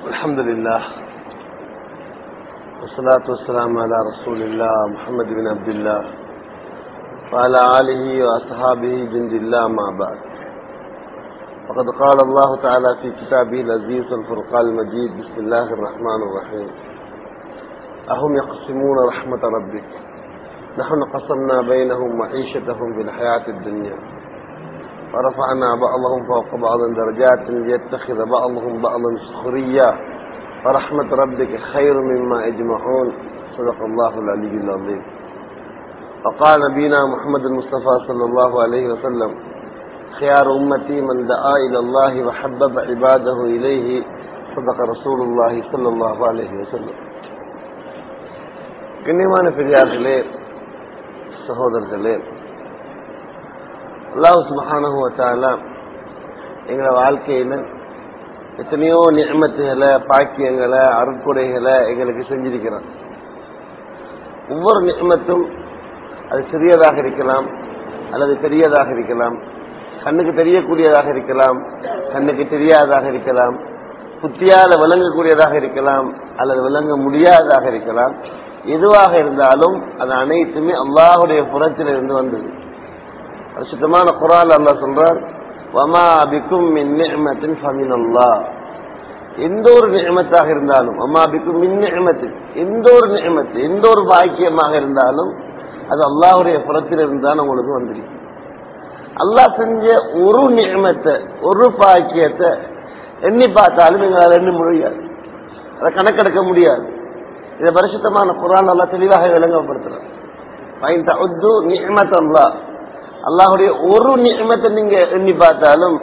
الحمد لله والصلاة والسلام على رسول الله محمد بن عبد الله وعلى آله وأصحابه جند الله ما بعد وقد قال الله تعالى في كتابه العزيز الفرقان المجيد بسم الله الرحمن الرحيم أهم يقسمون رحمة ربك نحن قسمنا بينهم معيشتهم في الحياة الدنيا ورفعنا بعضهم فوق بعض درجات ليتخذ بعضهم بعضا سخريا ورحمة ربك خير مما يجمعون صدق الله العلي العظيم وقال نبينا محمد المصطفى صلى الله عليه وسلم خيار أمتي من دعا إلى الله وحبب عباده إليه صدق رسول الله صلى الله عليه وسلم கண்ணியமான பெரியார்களே சகோதரர்களே அல்லாஹ் சுபஹானஹு வத்தாலா எங்களை வாழ்க்கையில எத்தனையோ நியமத்துகளை பாக்கியங்களை அருக்குறைகளை எங்களுக்கு செஞ்சிருக்கிறான் ஒவ்வொரு நியமத்தும் அது சிறியதாக இருக்கலாம் அல்லது பெரியதாக இருக்கலாம் கண்ணுக்கு தெரியக்கூடியதாக இருக்கலாம் கண்ணுக்கு தெரியாததாக இருக்கலாம் புத்தியால விளங்கக்கூடியதாக இருக்கலாம் அல்லது விளங்க முடியாததாக இருக்கலாம் எதுவாக இருந்தாலும் அது அனைத்துமே அல்லாஹுடைய புறத்தில் இருந்து வந்தது சுத்தமான குரால் அல்லா சொல்றார் வமா பிக்கும் மின் நிஅமத்தின் ஃபமினல்லாஹ் எந்த ஒரு நியமத்தாக இருந்தாலும் அம்மா பிக்கும் மின் நியமத்து எந்த ஒரு நியமத்து எந்த ஒரு பாக்கியமாக இருந்தாலும் அது அல்லாஹுடைய புறத்தில் இருந்தால் உங்களுக்கு வந்துடும் அல்லாஹ் செஞ்ச ஒரு நியமத்தை ஒரு பாக்கியத்தை எண்ணி பார்த்தாலும் எங்களால் எண்ண முடியாது அதை கணக்கெடுக்க முடியாது இதை பரிசுத்தமான குரான் நல்லா தெளிவாக விளங்கப்படுத்துறார் அல்லாஹுடைய ஒரு நியமத்தை நீங்க எண்ணி பார்த்தாலும்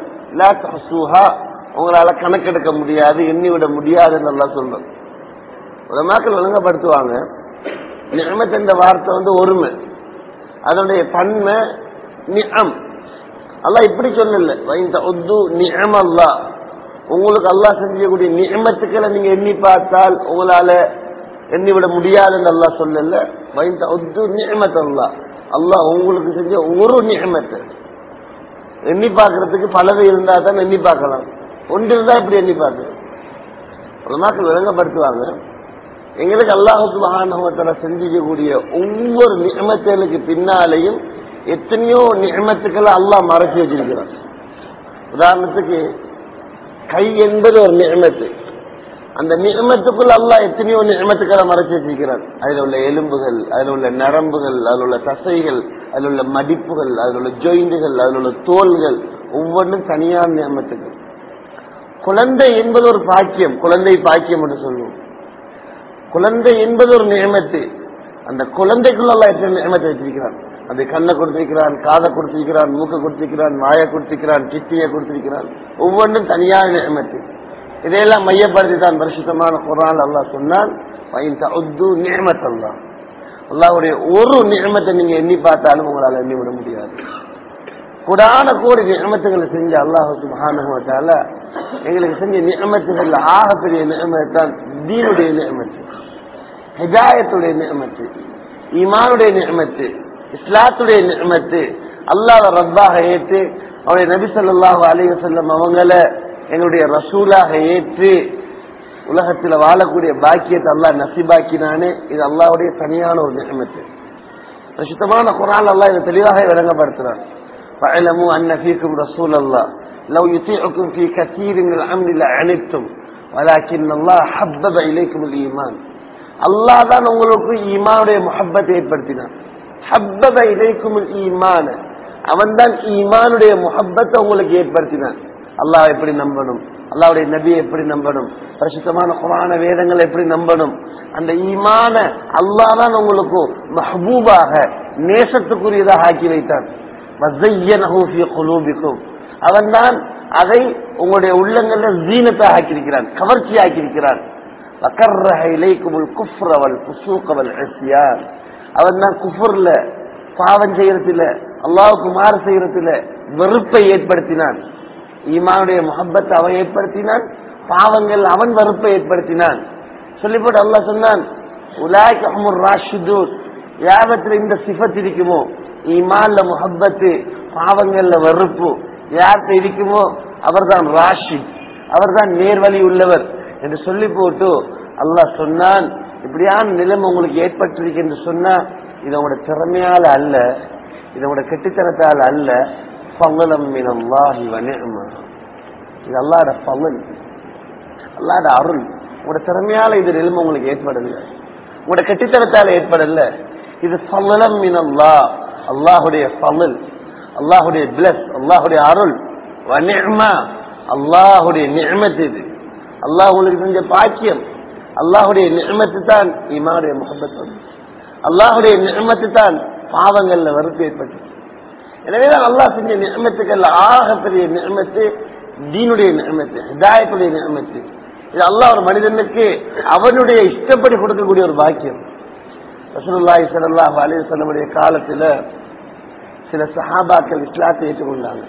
உங்களால கணக்கெடுக்க முடியாது எண்ணி விட முடியாதுன்னு நல்லா சொல்றோம் மக்கள் விளங்கப்படுத்துவாங்க நியமத் என்ற வார்த்தை வந்து ஒருமை அதனுடைய பன்மை நியம் அல்லாஹ் இப்படி சொல்லல வைந்த உத்து நியம் அல்லா உங்களுக்கு அல்லாஹ் செஞ்சக்கூடிய நியமத்துக்களை நீங்க எண்ணி பார்த்தால் உங்களால எண்ணிவிட முடியாதுன்னு அல்லா சொல்லல வைந்த உத்து நியமத் அல்லா அல்லாஹ் உங்களுக்கு செஞ்ச ஒரு நியமத்தை எண்ணி பார்க்கறதுக்கு பலவை இருந்தா தான் எண்ணி பார்க்கலாம் ஒன்று இருந்தா இப்படி எண்ணி பார்க்கலாம் மக்கள் விளங்கப்படுத்துவாங்க எங்களுக்கு அல்லாஹுக்கு மகானகத்தில் செஞ்சிக்கக்கூடிய ஒவ்வொரு நியமத்தலுக்கு பின்னாலேயும் எத்தனையோ நியமத்துக்களை அல்லாஹ் மறைச்சி வச்சிருக்கிறான் உதாரணத்துக்கு கை என்பது ஒரு நியமத்து அந்த நியமத்துக்குள் அல்லா எத்தனையோ நியமத்துக்களை மறைச்சு வச்சிருக்கிறான் அதுல உள்ள எலும்புகள் அதுல உள்ள நரம்புகள் அதுல உள்ள தசைகள் அதுல உள்ள மடிப்புகள் அதுல உள்ள ஜொயிண்டுகள் அதுல உள்ள தோள்கள் ஒவ்வொன்றும் தனியான நியமத்துக்கள் குழந்தை என்பது ஒரு பாக்கியம் குழந்தை பாக்கியம் என்று சொல்லுவோம் குழந்தை என்பது ஒரு நியமத்து அந்த குழந்தைக்குள்ள எத்தனை நியமத்தை வச்சிருக்கிறான் அது கண்ணை கொடுத்திருக்கிறான் காதை கொடுத்திருக்கிறான் மூக்கை கொடுத்திருக்கிறான் வாயை கொடுத்திருக்கிறான் கிட்டியை கொடுத்திருக்கிறான் ஒவ்வொன்றும் தனியான நியமத்து இதையெல்லாம் மையப்படுத்தி தான் பரிசுத்தமான குரான் அல்லா சொன்னால் நியமத் அல்லா அல்லாவுடைய ஒரு நியமத்தை நீங்க எண்ணி பார்த்தாலும் உங்களால் எண்ணி விட முடியாது கூடான கோடி நியமத்துகளை செஞ்ச அல்லாஹுக்கு மகானுகத்தால எங்களுக்கு செஞ்ச நியமத்துகள் ஆகப்பெரிய நியமத்தான் தீனுடைய நியமத்து ஹிதாயத்துடைய நியமத்து ஈமானுடைய நியமத்து இஸ்லாத்துடைய நியமத்து அல்லாஹ் ரப்பாக ஏற்று அவருடைய நபி சொல்லாஹு அலிக செல்லம் அவங்கள எங்களுடைய ரசூலாக ஏற்று உலகத்தில் வாழக்கூடிய பாக்கியத்தை அல்லாஹ் நசிபாக்கினானே இது அல்லாவுடைய தனியான ஒரு நியமத்து சுத்தமான குரான் அல்லா இதை தெளிவாக விளங்கப்படுத்துறான் فاعلموا أن فيكم رسول الله لو يطيعكم في كثير من الأمر لعنتم ولكن الله حبب إليكم الإيمان அல்லாஹ் தான் உங்களுக்கு ஈமானுடைய முஹப்பத்தை ஏற்படுத்தினான் ஹப்பப இலைக்கும் ஈமான அவன் தான் ஈமானுடைய முஹப்பத்தை உங்களுக்கு ஏற்படுத்தினான் அல்லாஹ் எப்படி நம்பணும் அல்லாவுடைய நபியை எப்படி நம்பணும் பிரசுத்தமான குரான வேதங்களை எப்படி நம்பணும் அந்த ஈமான அல்லாஹ் தான் உங்களுக்கு மஹபூபாக நேசத்துக்குரியதாக ஆக்கி வைத்தான் அவன் தான் அதை உங்களுடைய உள்ளங்கள்ல ஜீனத்தை ஆக்கியிருக்கிறான் கவர்ச்சி ஆக்கியிருக்கிறான் அவன் தான் குஃபர்ல பாவம் செய்யறதுல அல்லாவுக்கு மாறு செய்யறதுல வெறுப்பை ஏற்படுத்தினான் ஈமானுடைய முகப்பத்தை அவன் ஏற்படுத்தினான் பாவங்கள் அவன் வெறுப்பை ஏற்படுத்தினான் சொல்லிப்போட்டு அல்லா சொன்னான் உலாய்க் அஹமுர் ராஷிதூர் யாபத்துல இந்த சிஃபத் இருக்குமோ ஈமான்ல முஹப்பத்து பாவங்கள்ல வெறுப்பு யார்கிட்ட இருக்குமோ அவர்தான் ராஷித் அவர்தான் நேர்வழி உள்ளவர் என்று சொல்லி போட்டு அல்லாஹ் சொன்னான் இப்படியான நிலைமை உங்களுக்கு ஏற்பட்டிருக்கு என்று சொன்னா இது உங்களோட திறமையால அல்ல இது உங்களோட கெட்டித்தனத்தால் அல்ல பங்கலம் மினல்லாஹி வ நிஅமா இது அல்லாட பலன் அல்லாட அருள் உங்களோட திறமையால இது நிலைமை உங்களுக்கு ஏற்படல உங்களோட கெட்டித்தனத்தால ஏற்படல இது பலனம் மினல்லா அல்லாஹுடைய பலன் அல்லாஹுடைய பிளஸ் அல்லாஹுடைய அருள் வ நிஅமா அல்லாஹுடைய நியமத்து இது அல்லாஹ் உங்களுக்கு செஞ்ச பாக்கியம் அல்லாஹுடைய நியமத்து தான் ஈமானுடைய முகப்பத் அல்லாஹுடைய நியமத்து தான் பாவங்கள்ல வெறுப்பு ஏற்பட்டு எனவேதான் அல்லாஹ் செஞ்ச நியமத்துக்கள்ல ஆக பெரிய நியமத்து தீனுடைய நியமத்து ஹிதாயத்துடைய நியமத்து இது அல்லாஹ் ஒரு மனிதனுக்கு அவனுடைய இஷ்டப்படி கொடுக்கக்கூடிய ஒரு பாக்கியம் ரசூலுல்லாஹி ஸல்லல்லாஹு அலைஹி வஸல்லமுடைய காலத்துல சில சஹாபாக்கள் இஸ்லாத்தை ஏற்றுக்கொண்டாங்க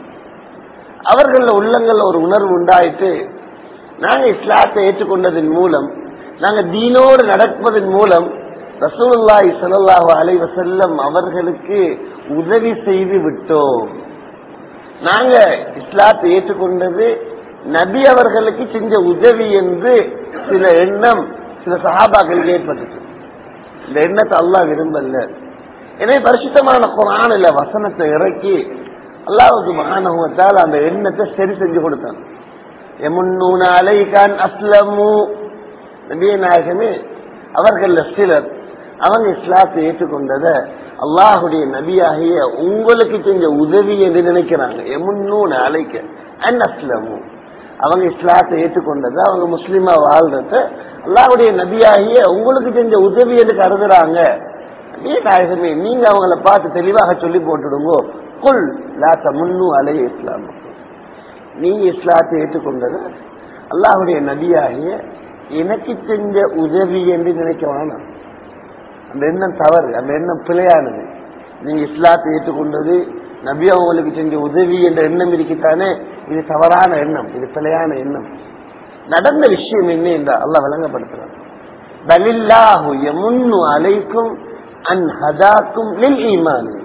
அவர்கள உள்ளங்கள்ல ஒரு உணர்வு உண்டாயிட்டு நாங்க இஸ்லாத்தை ஏற்றுக்கொண்டதன் மூலம் நாங்க தீனோடு நடப்பதன் மூலம் ரசூலுல்லாஹி ஸல்லல்லாஹு அலைஹி வஸல்லம் அவர்களுக்கு உதவி செய்து விட்டோம் நாங்க இஸ்லாத்தை ஏற்றுக்கொண்டது நபி அவர்களுக்கு செஞ்ச உதவி என்று சில எண்ணம் சில சஹாபாக்களுக்கு ஏற்பட்டுச்சு இந்த எண்ணத்தை அல்லாஹ் விரும்பல எனவே பரிசுத்தமான குரானில் வசனத்தை இறக்கி அல்லாவுக்கு மகானகத்தால் அந்த எண்ணத்தை சரி செஞ்சு கொடுத்தான் எமுன்னூன அலைகான் அஸ்லமு நபிய நாயகமே அவர்கள சிலர் அவங்க இஸ்லாத்தை ஏற்றுக்கொண்டத அல்லாஹுடைய நபியாகிய உங்களுக்கு செஞ்ச உதவி என்று நினைக்கிறாங்க எமுன்னூன அலைக்க அன் அஸ்லமு அவங்க இஸ்லாத்தை ஏற்றுக்கொண்டது அவங்க முஸ்லீமா வாழ்றத அல்லாஹுடைய நபியாகிய உங்களுக்கு செஞ்ச உதவி என்று கருதுறாங்க நபிய நாயகமே நீங்க அவங்கள பார்த்து தெளிவாக சொல்லி போட்டுடுங்கோ குல் லாத்த முன்னு அலை இஸ்லாம் நீங்க இஸ்லாத்தை ஏற்றுக்கொண்டது அல்லாஹுடைய நபியாகிய எனக்கு செஞ்ச உதவி என்று நினைக்க வேணாம் அந்த எண்ணம் தவறு அந்த எண்ணம் பிழையானது நீங்க இஸ்லாத்தை ஏற்றுக்கொண்டது நபி அவங்களுக்கு செஞ்ச உதவி என்ற எண்ணம் இருக்குத்தானே இது தவறான எண்ணம் இது பிழையான எண்ணம் நடந்த விஷயம் என்ன என்று அல்லாஹ் விளங்கப்படுத்துறான் பலில்லாஹு யமுன்னு அலைக்கும் அன் ஹதாக்கும் லில் ஈமானி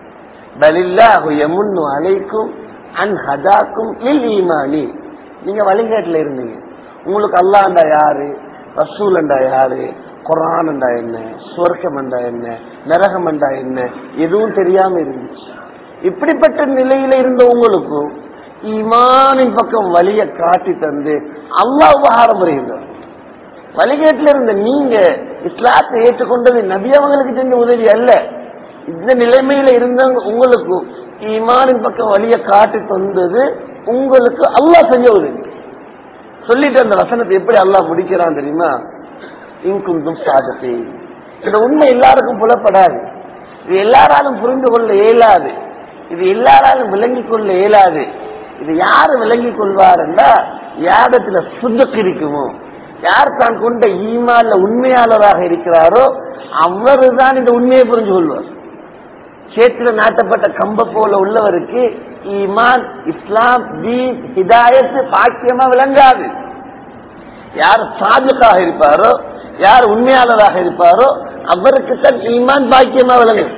பலில்லாஹு யமுன்னு அலைக்கும் அன் ஹதாக்கும் லில் ஈமானி நீங்க வழிகாட்டுல இருந்தீங்க உங்களுக்கு அல்லாண்டா யாரு ரசூல் என்றா யாரு குரான் என்றா என்ன சுவர்க்கம் என்றா என்ன நரகம் என்றா என்ன எதுவும் தெரியாம இருந்துச்சு இப்படிப்பட்ட நிலையில இருந்த உங்களுக்கும் ஈமானின் பக்கம் வழிய காட்டி தந்து அல்லாஹ் உபகாரம் புரிகின்றார் வழிகேட்டில் இருந்த நீங்க இஸ்லாத்தை ஏற்றுக்கொண்டது நபி அவங்களுக்கு செஞ்ச உதவி அல்ல இந்த நிலைமையில இருந்தவங்க உங்களுக்கும் ஈமானின் பக்கம் வழிய காட்டி தந்தது உங்களுக்கு அல்லாஹ் செஞ்ச உதவி சொல்லிட்டு அந்த வசனத்தை எப்படி அல்லாஹ் முடிக்கிறான் தெரியுமா இங்குந்தும் சாதத்தை இந்த உண்மை எல்லாருக்கும் புலப்படாது இது எல்லாராலும் புரிந்து கொள்ள இயலாது இது எல்லாராலும் விளங்கிக் கொள்ள இயலாது இது யாரு விளங்கிக் கொள்வாருன்னா யாரிடத்துல சுத்தக்கு இருக்குமோ யார் தான் கொண்ட ஈமான்ல உண்மையாளராக இருக்கிறாரோ அவரு தான் இந்த உண்மையை புரிஞ்சு கொள்வார் சேத்துல நாட்டப்பட்ட கம்ப போல உள்ளவருக்கு ஈமான் இஸ்லாம் தீன் ஹிதாயத்து பாக்கியமா விளங்காது யார் சாதுக்காக இருப்பாரோ யார் உண்மையாளராக இருப்பாரோ அவருக்கு தான் ஈமான் பாக்கியமா விளங்கும்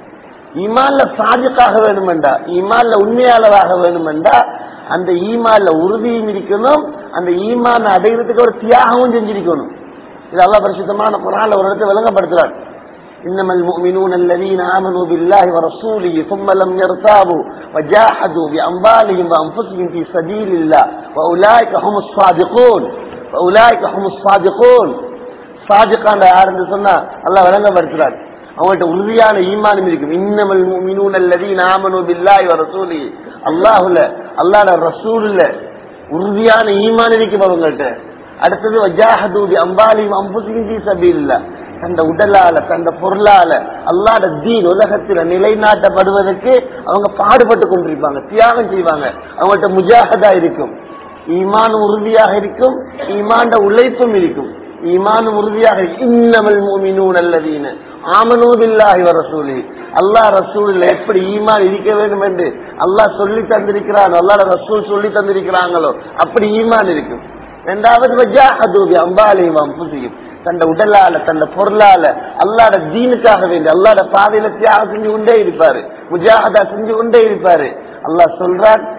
ஈமான்ல சாதுக்காக வேணுமெண்டா ஈமான்ல உண்மையாளராக வேணுமெண்டா அந்த ஈமான்ல உறுதியும் இருக்கணும் அந்த ஈமான் அடைகிறதுக்கு ஒரு தியாகமும் செஞ்சிருக்கணும் இது அல்லா பரிசுத்தமான குரான்ல ஒரு இடத்தை விளங்கப்படுத்துறார் إنما المؤمنون الذين آمنوا بالله ورسوله ثم لم يرتابوا وجاهدوا بأموالهم وأنفسهم في سبيل الله وأولئك هم الصادقون وأولئك هم الصادقون صادقان யாருன்னு சொன்னா அல்லாஹ் விளங்கப்படுத்துறார் அவங்கள்ட்ட உறுதியான ஈமானம் இருக்கும் இன்னமல் முஃமினூன அல்லதீன ஆமனு பில்லாஹி வ ரசூலி அல்லாஹ்ல அல்லாஹ்ட ரசூல்ல உறுதியான ஈமான் இருக்கும் அவங்கள்ட்ட அடுத்தது வஜாஹது பி அம்பாலிஹிம் அன்ஃபுஸிஹிம் ஃபீ சபீலில்லாஹ் தந்த உடலால தந்த பொருளால அல்லாட தீன் உலகத்துல நிலைநாட்டப்படுவதற்கு அவங்க பாடுபட்டு கொண்டிருப்பாங்க தியாகம் செய்வாங்க அவங்கள்ட்ட முஜாகதா இருக்கும் ஈமான் உறுதியாக இருக்கும் ஈமாண்ட உழைப்பும் இருக்கும் ஈமான் உறுதியாக இன்னமல் மூமினூன் அல்லதீன ஆமனூ பில்லாஹி வ ரசூலி அல்லாஹ் ரசூலில் எப்படி ஈமான் இருக்க வேண்டும் என்று அல்லாஹ் சொல்லி தந்திருக்கிறான் அல்லாஹ் ரசூல் சொல்லி தந்திருக்கிறாங்களோ அப்படி ஈமான் இருக்கும் இரண்டாவது வஜாஹது பி அம்பாலிஹிம் அன்ஃபுஸிஹிம் தந்த உடலால தந்த பொருளால அல்லாட தீனுக்காக வேண்டி அல்லாட பாதையில தியாகம் செஞ்சு கொண்டே இருப்பாரு முஜாஹதா செஞ்சு கொண்டே இருப்பாரு அல்லாஹ் சொல்றான்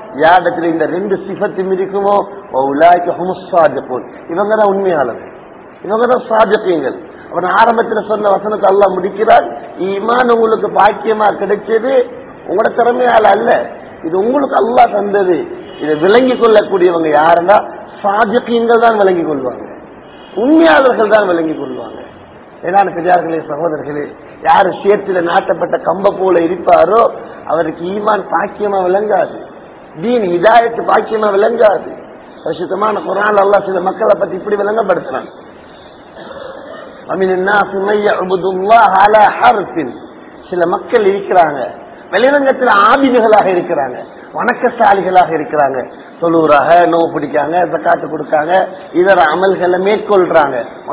யாரிடத்துல இந்த ரெண்டு சிபத்தும் இருக்குமோ உலாய்க்கு ஹுமுசாதிப்போம் இவங்க தான் உண்மையாளர்கள் இவங்க தான் சாதிப்பீங்கள் அவன் ஆரம்பத்தில் சொன்ன வசனத்தை அல்லாஹ் முடிக்கிறார் ஈமான் உங்களுக்கு பாக்கியமா கிடைச்சது உங்களோட திறமையால அல்ல இது உங்களுக்கு அல்லாஹ் தந்தது இதை விளங்கி கொள்ளக்கூடியவங்க யாருன்னா சாதிக்கீங்கள் தான் விளங்கி கொள்வாங்க உண்மையாளர்கள் தான் விளங்கி கொள்வாங்க ஏன்னா பெரியார்களே சகோதரர்களே யாரு சேத்துல நாட்டப்பட்ட கம்ப போல இருப்பாரோ அவருக்கு ஈமான் பாக்கியமா விளங்காது தீன் இதாயத்து பாக்கியமா விளங்காது பரிசுத்தமான குரான் அல்லாஹ் சில மக்களை பத்தி இப்படி விளங்கப்படுத்துறான் ومن الناس من يعبد الله على حرف சில மக்கள் இருக்கிறாங்க வெளிரங்கத்தில் ஆபிதுகளாக இருக்கிறாங்க வணக்கசாலிகளாக இருக்கிறாங்க தொழுறாங்க நோவு பிடிக்காங்க காட்டு கொடுக்காங்க இதர அமல்களை மேற்கொள்றாங்க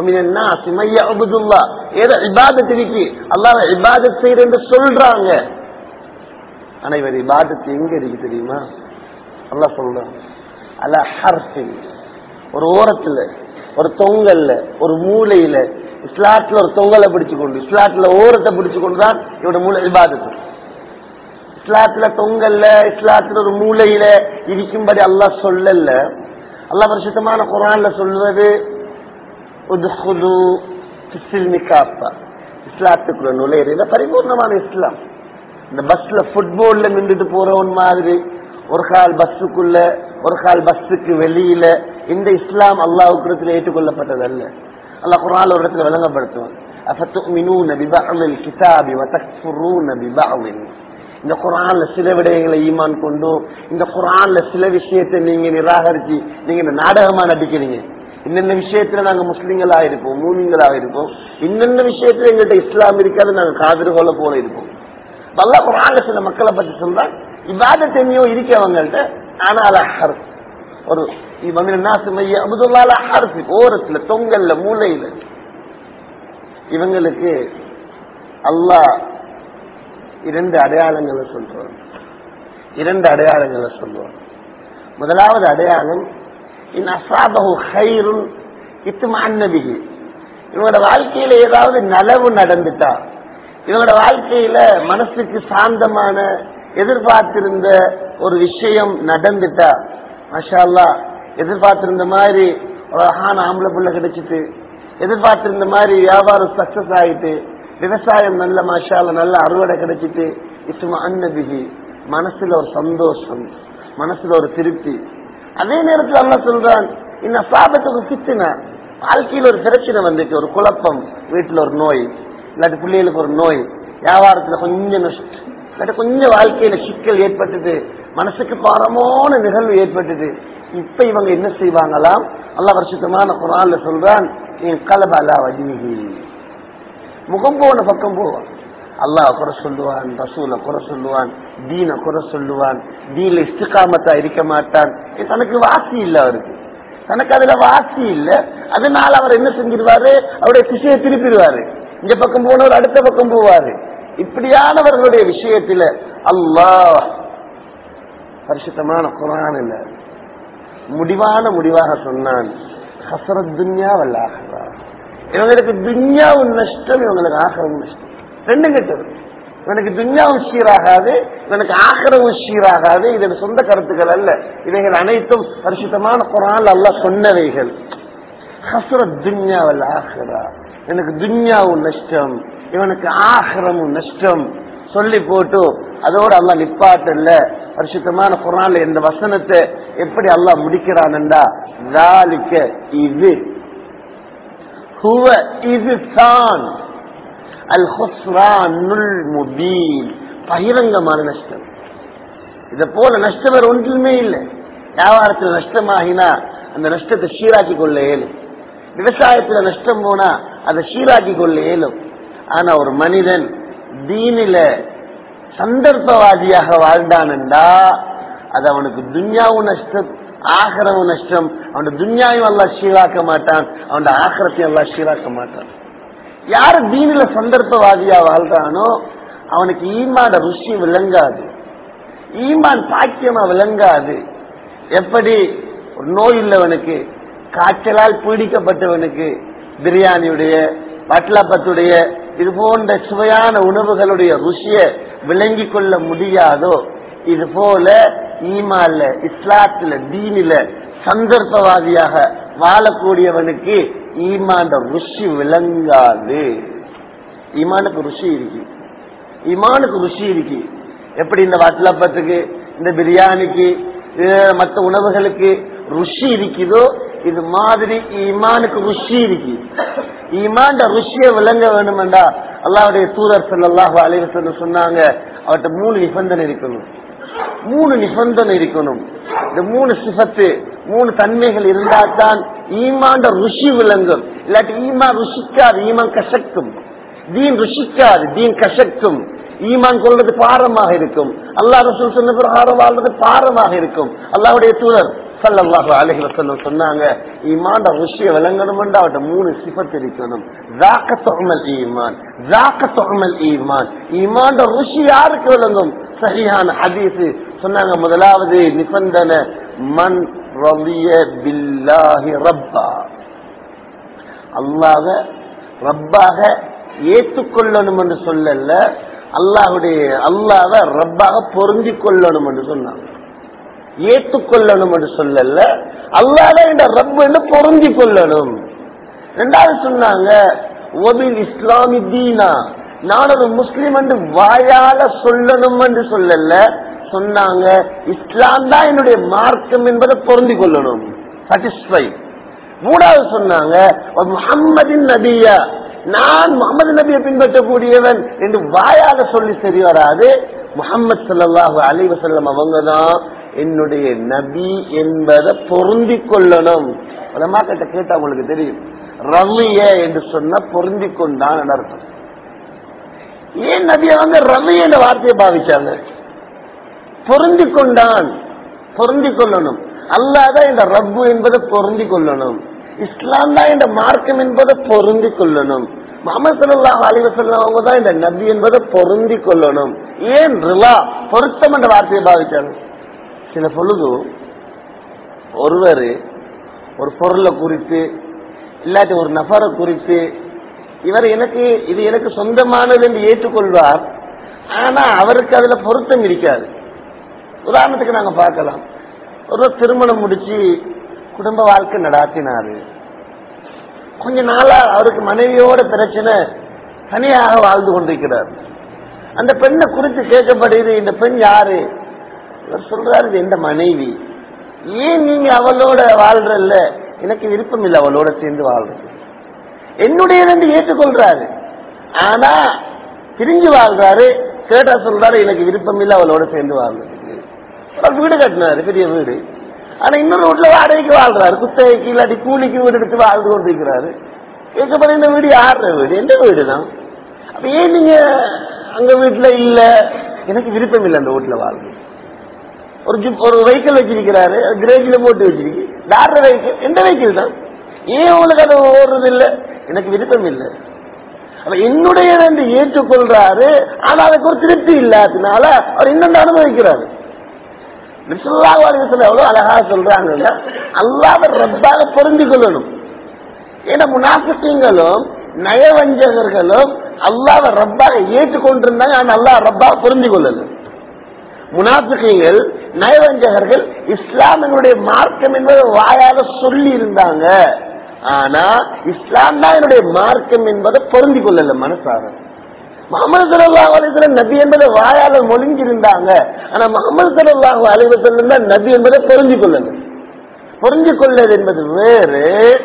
ஏதோ இபாதத் இருக்கு அல்லாத இபாதத் செய்யற என்று சொல்றாங்க ஆனா இவர் இபாதத்து எங்க இருக்கு தெரியுமா அல்லா சொல்றான் அல்ல ஹர்ஃபின் ஒரு ஓரத்துல ஒரு தொங்கல்ல ஒரு மூலையில இஸ்லாத்துல ஒரு தொங்கலை பிடிச்சு கொண்டு இஸ்லாத்துல ஓரத்தை பிடிச்சு கொண்டு தான் இவட மூளை இபாதத்து இஸ்லாத்துல தொங்கல்ல இஸ்லாத்துல ஒரு மூலையில இருக்கும்படி அல்லாஹ் சொல்லல அல்லாஹ் பரிசுத்தமான குரான்ல சொல்வது இஸ்லாத்துக்குள்ள நுழையிற பரிபூர்ணமான இஸ்லாம் இந்த பஸ்ல ஃபுட்பால்ல நின்றுட்டு போறவன் மாதிரி ஒரு கால் பஸ்ஸுக்குள்ள ஒரு கால் பஸ்ஸுக்கு வெளியில இந்த இஸ்லாம் அல்லாவுக்கு ஏற்றுக்கொள்ளப்பட்டதல்ல அல்லாஹ் குரான் ஒரு இடத்துல விளங்கப்படுத்துவான் أفتؤمنون ببعض الكتاب وتكفرون ببعض இந்த குரான்ல சில விடயங்களை ஈமான் கொண்டு இந்த குரான்ல சில விஷயத்தை நீங்க நிராகரிச்சு நீங்க இந்த நாடகமா நடிக்கிறீங்க இன்னென்ன விஷயத்துல நாங்க முஸ்லிம்களா இருப்போம் மூமிங்களா இருப்போம் இன்னென்ன விஷயத்துல எங்கள்கிட்ட இஸ்லாம் இருக்காது நாங்க காதிர்கோல போல இருப்போம் அல்லா குரான்ல சில மக்களை பத்தி சொல்றா இவாத தென்னியோ இருக்கவங்கள்ட்ட ஆனால் ஹர்ஃப் ஒரு அபுதுல்லால ஹர்ஃப் ஓரத்துல தொங்கல்ல மூலையில இவங்களுக்கு அல்லாஹ் இரண்டு அடையாளங்களை சொல்றோம் இரண்டு அடையாளங்களை சொல்லுவோம் முதலாவது அடையாளம் இன் அசாபகு ஹைருன் இத்துமான்னபிகி இவங்களோட வாழ்க்கையில ஏதாவது நலவு நடந்துட்டா இவங்களோட வாழ்க்கையில மனசுக்கு சாந்தமான எதிர்பார்த்திருந்த ஒரு விஷயம் நடந்துட்டா மஷால்லா எதிர்பார்த்திருந்த மாதிரி ஒரு அழகான ஆம்பளை புள்ள கிடைச்சிட்டு எதிர்பார்த்திருந்த மாதிரி வியாபாரம் சக்சஸ் ஆயிட்டு விவசாயம் நல்ல மாஷால நல்ல அறுவடை கிடைச்சிட்டு இசுமா அன்னபிகி மனசுல ஒரு சந்தோஷம் மனசுல ஒரு திருப்தி அதே நேரத்தில் அல்ல சொல்றான் இந்த சாபத்துக்கு சித்தின வாழ்க்கையில் ஒரு பிரச்சனை வந்துட்டு ஒரு குழப்பம் வீட்டுல ஒரு நோய் இல்லாட்டி பிள்ளைகளுக்கு ஒரு நோய் வியாபாரத்துல கொஞ்சம் நஷ்டம் இல்லாட்டி கொஞ்சம் வாழ்க்கையில சிக்கல் ஏற்பட்டது மனசுக்கு பாரமான நிகழ்வு ஏற்பட்டது இப்ப இவங்க என்ன செய்வாங்களாம் அல்ல வருஷத்தமான குரான்ல சொல்றான் நீ கலபாலா வஜினிகி முகம் போன பக்கம் போவான் அல்லாஹ் குறை சொல்லுவான் ரசூல குறை சொல்லுவான் தீன குறை சொல்லுவான் தீன இஸ்திகாமத்தா இருக்க மாட்டான் தனக்கு வாசி இல்ல அவருக்கு தனக்கு அதுல வாசி இல்ல அதனால அவர் என்ன செஞ்சிருவாரு அவருடைய திசையை திருப்பிடுவாரு இந்த பக்கம் போனவர் அடுத்த பக்கம் போவாரு இப்படியானவர்களுடைய விஷயத்துல அல்லாஹ் பரிசுத்தமான குரான் இல்ல முடிவான முடிவாக சொன்னான் ஹசரத் துன்யா வல்லாகிறா இவங்களுக்கு துன்யாவும் நஷ்டம் இவங்களுக்கு ஆகவும் நஷ்டம் ரெண்டும் கெட்டது இவனுக்கு துன்யாவும் சீராகாது இவனுக்கு ஆகரவும் சீராகாது இது சொந்த கருத்துக்கள் அல்ல இவைகள் அனைத்தும் பரிசுத்தமான குரான் அல்ல சொன்னவைகள் ஹசரத் துன்யாவல் ஆகிறா எனக்கு துன்யாவும் நஷ்டம் இவனுக்கு ஆகரமும் நஷ்டம் சொல்லி போட்டு அதோட அல்லா நிப்பாட்டல்ல பரிசுத்தமான குரான்ல இந்த வசனத்தை எப்படி அல்லாஹ் முடிக்கிறான்டா இது هو இதுதான் அல் ஹுஸ்ரானுல் முபீன் பகிரங்கமான நஷ்டம் இத போல நஷ்டம் வேற ஒன்றுமே இல்லை வியாபாரத்தில் நஷ்டமாகினா அந்த நஷ்டத்தை சீராக்கி கொள்ள இயலும் விவசாயத்துல நஷ்டம் போனா அதை சீராக்கி கொள்ள இயலும் ஆனா ஒரு மனிதன் தீனில சந்தர்ப்பவாதியாக வாழ்ந்தான்டா அது அவனுக்கு துன்யாவும் நஷ்டம் ஆகரவும் நஷ்டம் அவன் துன்யாயும் அல்லா சீராக்க மாட்டான் அவன் ஆகரத்தையும் அல்லா சீராக்க மாட்டான் யாரு தீனில சந்தர்ப்பவாதியா வாழ்றானோ அவனுக்கு ஈமான ருசி விளங்காது ஈமான் பாக்கியமா விளங்காது எப்படி ஒரு நோய் உள்ளவனுக்கு காய்ச்சலால் பீடிக்கப்பட்டவனுக்கு பிரியாணியுடைய வட்லப்பத்துடைய இது போன்ற சுவையான உணவுகளுடைய ருசிய விளங்கி கொள்ள முடியாதோ இது போல ஈமான்ல இஸ்லாத்துல தீனில சந்தர்ப்பவாதியாக வாழக்கூடியவனுக்கு ஈமான் ருஷி விளங்காது ஈமானுக்கு ருஷி இருக்கு ஈமானுக்கு ருஷி இருக்கு எப்படி இந்த வட்டலப்பத்துக்கு இந்த பிரியாணிக்கு அஹ், மத்த உணவுகளுக்கு ருஷி இருக்குதோ இது மாதிரி ஈமானுக்கு ருஷி இருக்கு ஈமான் ருஷியை விளங்க வேணுமெண்டா அல்லாவுடைய தூதர் ஸல்லல்லாஹு அலைஹி வஸல்லம் சொன்னாங்க அவர்கிட்ட மூணு நிபந்தனை இருக்கணும் மூணு நிபந்தனை இருக்கணும் இந்த மூணு சிபத்து மூணு தன்மைகள் இருந்தால்தான் ஈமாண்ட ருஷி விளங்கும் இல்லாட்டி ஈமான் ருஷிக்காது ஈமான் கசக்கும் தீன் ருஷிக்காது தீன் கசக்கும் ஈமான் கொள்வது பாரமாக இருக்கும் அல்லாஹ் ரசூல் சொன்ன பிரகாரம் வாழ்வது பாரமாக இருக்கும் அல்லாஹ்வுடைய தூதர் ஸல்லல்லாஹு அலைஹி வஸல்லம் சொன்னாங்க ஈமான் ருஷிய விளங்கணும்னா அவட்ட மூணு சிபத் இருக்கணும் ذاك طعم ஈமான் ذاك طعم ஈமான் ஈமான் ருஷி யாருக்கு விளங்கும் சஹீஹான ஹதீஸ் சொன்னாங்க முதலாவது நிபந்தனை மன் ரலிய பில்லாஹி ரப்பா அல்லாஹ ரப்பாக ஏற்றுக்கொள்ளணும் என்று சொல்லல அல்லாஹுடைய அல்லாஹ ரப்பாக பொருந்தி கொள்ளணும் என்று சொன்னாங்க ஏற்றுக்கொள்ளணும் என்று சொல்லல அல்லாத இந்த ரப்பு என்று பொருந்தி கொள்ளணும் ரெண்டாவது சொன்னாங்க ஒபில் இஸ்லாமி தீனா நான் ஒரு முஸ்லிம் என்று வாயால சொல்லணும் என்று சொல்லல சொன்னாங்க இஸ்லாம் தான் என்னுடைய மார்க்கம் என்பதை பொருந்தி கொள்ளணும் சாட்டிஸ்பை மூணாவது சொன்னாங்க முகம்மதின் நபியா நான் முகமது நபியை பின்பற்றக்கூடியவன் என்று வாயால சொல்லி சரி வராது முகமது சல்லாஹூ அலி வசல்லம் அவங்க தான் என்னுடைய நபி என்பதை பொருந்தி கொள்ளணும் உலமா கிட்ட கேட்டா உங்களுக்கு தெரியும் ரவிய என்று சொன்ன பொருந்தி கொண்டான் அர்த்தம் ஏன் நபி அவங்க ரவிய என்ற வார்த்தையை பாவிச்சாங்க பொருந்தி கொண்டான் பொருந்தி கொள்ளணும் அல்லாதான் இந்த ரப்பு என்பதை பொருந்தி கொள்ளணும் இஸ்லாம் தான் இந்த மார்க்கம் என்பதை பொருந்தி கொள்ளணும் முகமது சல்லாஹ் அலிவசல்லாம் அவங்க தான் இந்த நபி என்பதை பொருந்தி கொள்ளணும் ஏன் ரிலா பொருத்தம் என்ற வார்த்தையை பாவிச்சாங்க சில பொழுது ஒருவர் ஒரு பொருளை குறித்து இல்லாட்டி ஒரு நபரை குறித்து இவர் எனக்கு இது எனக்கு சொந்தமானது என்று ஏற்றுக்கொள்வார் ஆனா அவருக்கு அதுல பொருத்தம் இருக்காது உதாரணத்துக்கு நாங்க பார்க்கலாம் ஒரு திருமணம் முடிச்சு குடும்ப வாழ்க்கை நடாத்தினாரு கொஞ்ச நாளா அவருக்கு மனைவியோட பிரச்சனை தனியாக வாழ்ந்து கொண்டிருக்கிறார் அந்த பெண்ணை குறித்து கேட்கப்படுது இந்த பெண் யாரு இவர் சொல்றாரு இது எந்த மனைவி ஏன் நீங்க அவளோட வாழ்றல்ல எனக்கு விருப்பம் இல்லை அவளோட சேர்ந்து வாழ்றது என்னுடைய என்று ஏற்றுக்கொள்றாரு ஆனா பிரிஞ்சு வாழ்றாரு கேட்டா சொல்றாரு எனக்கு விருப்பம் இல்லை அவளோட சேர்ந்து வாழ்றதுக்கு அவர் வீடு கட்டினாரு பெரிய வீடு ஆனா இன்னொரு வீட்டுல வாடகைக்கு வாழ்றாரு குத்தகைக்கு இல்லாட்டி கூலிக்கு வீடு எடுத்து வாழ்ந்து கொண்டிருக்கிறாரு கேட்கப்பட இந்த வீடு யாருற வீடு எந்த வீடு தான் அப்ப ஏன் நீங்க அங்க வீட்டுல இல்ல எனக்கு விருப்பம் இல்லை அந்த வீட்டுல வாழ்றது ஒரு ஜிப் ஒரு வெஹிக்கிள் வச்சிருக்கிறாரு கிரேஜில போட்டு வச்சிருக்கு டாக்டர் வெஹிக்கிள் எந்த வெஹிக்கிள் தான் ஏன் உங்களுக்கு அது ஓடுறது இல்ல எனக்கு விருப்பம் இல்லை அப்ப என்னுடைய என்று ஏற்றுக்கொள்றாரு ஆனா அதுக்கு ஒரு திருப்தி இல்லாததுனால அவர் இன்னொன்று அனுபவிக்கிறாரு எவ்வளவு அழகா சொல்றாங்க அல்லாத ரப்பாக பொருந்தி கொள்ளணும் ஏன்னா முனாஃபிக்கங்களும் நயவஞ்சகர்களும் அல்லாத ரப்பாக ஏற்றுக்கொண்டிருந்தாங்க ஆனா அல்லாஹ் ரப்பாக பொருந்தி கொள்ளணும் முனாபிகள் நயவஞ்சகர்கள் இஸ்லாமினுடைய மார்க்கம் என்பதை வாயால சொல்லி இருந்தாங்க ஆனா இஸ்லாம் தான் என்னுடைய மார்க்கம் என்பதை பொருந்தி கொள்ளல மனசாக முகமது சல்லாஹ் அலிஸ்லாம் நபி என்பதை வாயால மொழிஞ்சிருந்தாங்க ஆனா முகமது சல்லாஹ் அலிவசல்லம் தான் நபி என்பதை பொருந்தி கொள்ளல பொருந்தி கொள்ளது என்பது வேறு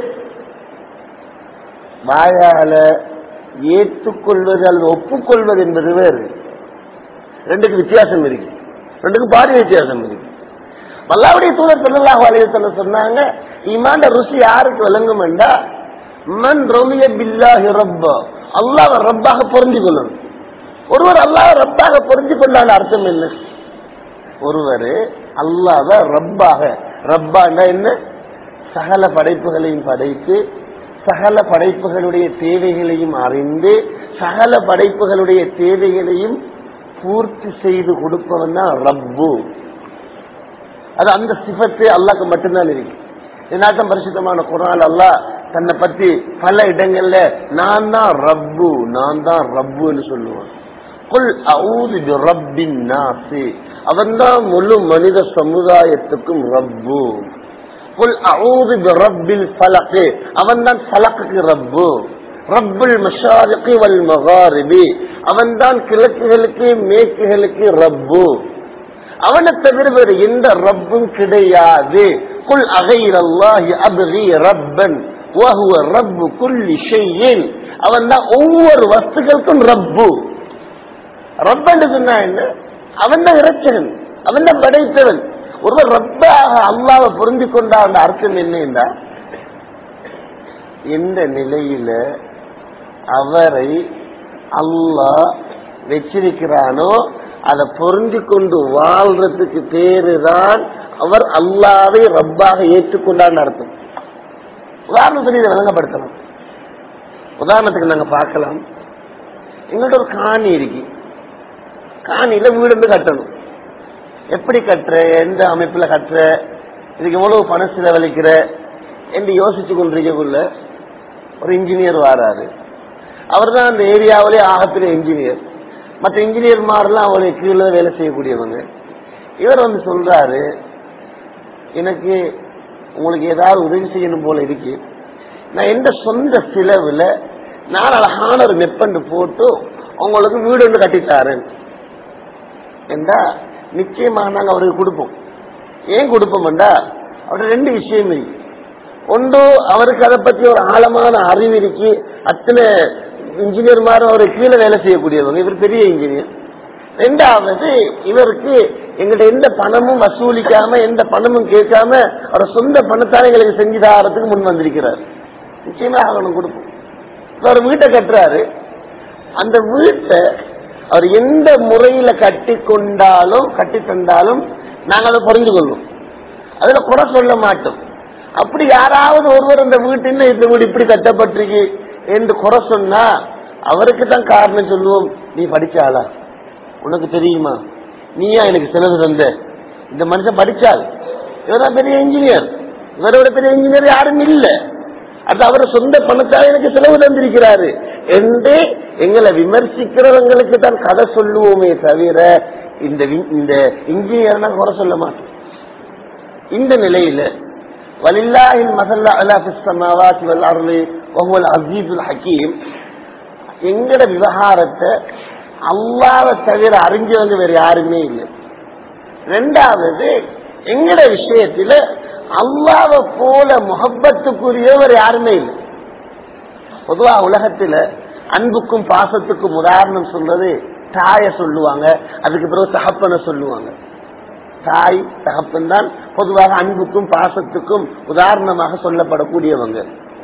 வாயால ஏற்றுக்கொள்வது அல்லது ஒப்புக்கொள்வது என்பது வேறு ரெண்டுக்கு வித்தியாசம் இருக்கு ரெண்டுக்கும் பாதி வித்தியாசம் இருக்கு வல்லாவுடைய தூதர் சொல்லலாக அலையத்தில் சொன்னாங்க இமாண்ட ருசி யாருக்கு விளங்கும் என்றா மன் ரொமிய பில்லாஹி ரப்பா அல்லாஹ் ரப்பாக பொருந்தி கொள்ளணும் ஒருவர் அல்லாஹ் ரப்பாக பொருந்தி கொண்டான அர்த்தம் என்ன ஒருவர் அல்லாத ரப்பாக ரப்பாண்டா என்ன சகல படைப்புகளையும் படைத்து சகல படைப்புகளுடைய தேவைகளையும் அறிந்து சகல படைப்புகளுடைய தேவைகளையும் பூர்த்தி செய்து கொடுப்பவன் தான் ரப்பு அது அந்த சிபத்து அல்லாக்கு மட்டும்தான் இருக்கு இதனாட்டம் பரிசுத்தமான குரான் அல்லாஹ் தன்னை பத்தி பல இடங்கள்ல நான் தான் ரப்பு நான் தான் ரப்புன்னு சொல்லுவான் குல் அவுது ரப்பின் நாசி அவன்தான் முழு மனித சமுதாயத்துக்கும் ரப்பு குல் அவுது ரப்பில் ஃபலக்கு அவன்தான் ஃபலக்குக்கு ரப்பு ரப்புல் மஷாரிகி வல் மகாரிபி அவன்தான் கிழக்குகளுக்கு மேற்குகளுக்கு ரப்பு அவனை தவிர வேறு எந்த ரப்பும் கிடையாது குல் அகைர் அல்லாஹி அபகி ரப்பன் வஹுவ ரப்பு குல்லி ஷையின் அவன் தான் ஒவ்வொரு வஸ்துக்களுக்கும் ரப்பு ரப்பன்னு சொன்னா என்ன அவன் தான் இறைச்சகன் அவன் தான் படைத்தவன் ஒருவர் ரப்பாக அல்லாவை புரிந்து கொண்டா அந்த அர்த்தம் என்னன்னா எந்த நிலையில அவரை அல்லாஹ் வச்சிருக்கிறானோ அதை பொருந்தி கொண்டு வாழ்றதுக்கு பேருதான் அவர் அல்லாவை ரப்பாக ஏற்றுக்கொண்டான்னு அர்த்தம் உதாரணத்துக்கு இதை விளங்கப்படுத்தலாம் உதாரணத்துக்கு நாங்க பார்க்கலாம் எங்கள்ட்ட ஒரு காணி இருக்கு காணியில வீடு வந்து கட்டணும் எப்படி கட்டுற எந்த அமைப்புல கட்டுற இதுக்கு எவ்வளவு பணம் செலவழிக்கிற என்று யோசிச்சு கொண்டிருக்கக்குள்ள ஒரு இன்ஜினியர் வாராரு அவர் தான் அந்த ஏரியாவிலே ஆகப்பெரிய இன்ஜினியர் மற்ற இன்ஜினியர் மாதிரிலாம் அவருடைய கீழே வேலை செய்யக்கூடியவங்க இவர் வந்து சொல்றாரு எனக்கு உங்களுக்கு ஏதாவது உதவி செய்யணும் போல இருக்கு நான் எந்த சொந்த செலவுல நான் அழகான ஒரு மெப்பண்டு போட்டு உங்களுக்கு வீடு ஒன்று கட்டித்தாரேன் என்றா நிச்சயமாக நாங்க அவருக்கு கொடுப்போம் ஏன் கொடுப்போம்டா அவருக்கு ரெண்டு விஷயம் இருக்கு ஒன்று அவருக்கு அதை பத்தி ஒரு ஆழமான அறிவு இருக்கு அத்தனை இன்ஜினியர் மாதிரி அவரு கீழே வேலை செய்யக்கூடியவங்க இவர் பெரிய இன்ஜினியர் ரெண்டாவது இவருக்கு எங்கள்ட்ட எந்த பணமும் வசூலிக்காம எந்த பணமும் கேட்காம அவர் சொந்த பணத்தால எங்களுக்கு செஞ்சு தாரத்துக்கு முன் வந்திருக்கிறார் நிச்சயமாக அவனுக்கு கொடுப்போம் அவர் வீட்டை கட்டுறாரு அந்த வீட்டை அவர் எந்த முறையில கட்டி கொண்டாலும் கட்டி தந்தாலும் நாங்கள் அதை புரிந்து கொள்வோம் அதுல குறை சொல்ல மாட்டோம் அப்படி யாராவது ஒருவர் அந்த வீட்டின் இந்த வீடு இப்படி கட்டப்பட்டிருக்கு என்று குறை சொன்னா அவருக்கு தான் காரணம் சொல்லுவோம் நீ படிச்சாளா உனக்கு தெரியுமா நீயா எனக்கு செலவு தந்த இந்த மனுஷன் படிச்சால் இவர்தான் பெரிய இன்ஜினியர் இவரோட பெரிய இன்ஜினியர் யாரும் இல்ல அது அவர் சொந்த பணத்தால் எனக்கு செலவு தந்திருக்கிறாரு என்று எங்களை விமர்சிக்கிறவங்களுக்கு தான் கதை சொல்லுவோமே தவிர இந்த வி- இந்த இன்ஜினியர் குறை சொல்ல மாட்டோம் இந்த நிலையில வலில்லாஹில் மசல்லா அலா ஃபிஸ் ஸமாவாத்தி வல் அர்லி வஹுவல் அஸீஸுல் ஹக்கீம் எங்கட விவகாரத்தை அல்லாவை தவிர அறிஞ்சவங்க வேற யாருமே இல்லை ரெண்டாவது எங்கட விஷயத்துல அல்லாவை போல முகப்பத்துக்குரியவர் யாருமே இல்லை பொதுவா உலகத்துல அன்புக்கும் பாசத்துக்கும் உதாரணம் சொல்றது தாய சொல்லுவாங்க அதுக்கு பிறகு தகப்பனை சொல்லுவாங்க தாய் தகப்பன் தான் பொதுவாக அன்புக்கும் பாசத்துக்கும் உதாரணமாக சொல்லப்படக்கூடியவங்க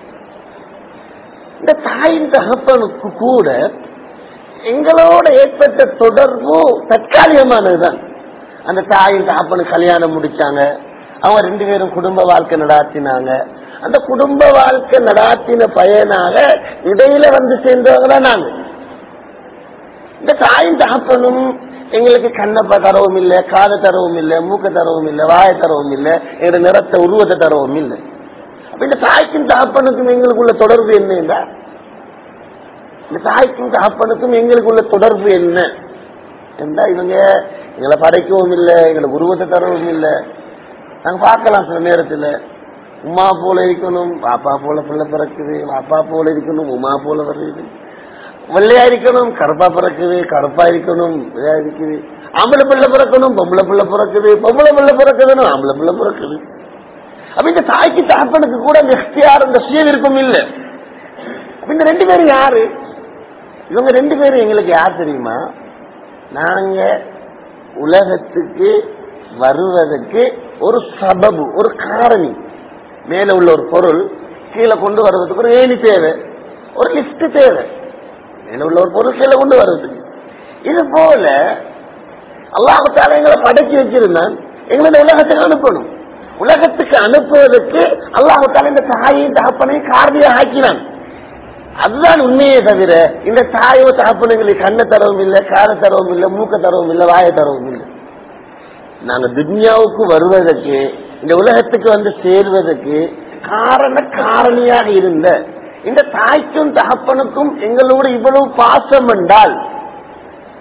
இந்த தாயின் தகப்பனுக்கு கூட எங்களோட ஏற்பட்ட தொடர்பு தற்காலிகமானதுதான் அந்த தாயின் தகப்பனுக்கு கல்யாணம் முடிச்சாங்க அவங்க ரெண்டு பேரும் குடும்ப வாழ்க்கை நடாத்தினாங்க அந்த குடும்ப வாழ்க்கை நடாத்தின பயனாக இடையில வந்து சேர்ந்தவங்க தான் நாங்க இந்த தாயின் தகப்பனும் எங்களுக்கு கண்ணை ப- தரவும் இல்லை காதை தரவும் இல்லை மூக்க தரவும் இல்லை வாயை தரவும் இல்லை எங்க நிறத்தை உருவத்தை தரவும் இல்லை அப்ப இந்த தாய்க்கும் தகப்பனுக்கும் எங்களுக்குள்ள தொடர்பு என்ன இந்த தாய்க்கும் தகப்பனுக்கும் எங்களுக்குள்ள தொடர்பு என்ன என்றா இவங்க எங்களை படைக்கவும் இல்லை எங்களுக்கு உருவத்தை தரவும் இல்லை நாங்க பார்க்கலாம் சில நேரத்துல உமா போல இருக்கணும் பாப்பா போல பிள்ளை பிறக்குது பாப்பா போல இருக்கணும் உமா போல வருது வெள்ளையா இருக்கணும் கருப்பா பிறக்குது கருப்பா இருக்கணும் வெள்ளையா இருக்குது ஆம்பளை பிள்ளை பிறக்கணும் பொம்பளை பிள்ளை பிறக்குது பொம்பளை பிள்ளை பிறக்குதுன்னு ஆம்பளை பிள்ளை பிறக்குது அப்ப இந்த தாய்க்கு தகப்பனுக்கு கூட அந்த எஃப்டிஆர் அந்த சுய விருப்பம் இல்லை அப்ப இந்த ரெண்டு பேரும் யாரு இவங்க ரெண்டு பேரும் எங்களுக்கு யார் தெரியுமா நாங்க உலகத்துக்கு வருவதற்கு ஒரு சபபு ஒரு காரணி மேல உள்ள ஒரு பொருள் கீழே கொண்டு வர்றதுக்கு ஒரு ஏணி தேவை ஒரு லிப்ட் தேவை மேல உள்ள ஒரு பொருள் கீழே கொண்டு வர்றதுக்கு இது போல அல்லாஹால எங்களை படைச்சு வச்சிருந்தான் எங்களை இந்த உலகத்துக்கு அனுப்பணும் உலகத்துக்கு அனுப்புவதற்கு அல்லாஹால இந்த தாயையும் தகப்பனையும் காரணியாக ஆக்கினான் அதுதான் உண்மையே தவிர இந்த தாயோ தகப்பனுங்களுக்கு கண்ணை தரவும் இல்லை காதை தரவும் இல்லை மூக்க தரவும் இல்லை வாயை தரவும் இல்லை நாங்க துன்யாவுக்கு வருவதற்கு இந்த உலகத்துக்கு வந்து சேர்வதற்கு காரண காரணியாக இருந்த இந்த தாய்க்கும் தகப்பனுக்கும் எங்களோட இவ்வளவு பாசம் என்றால்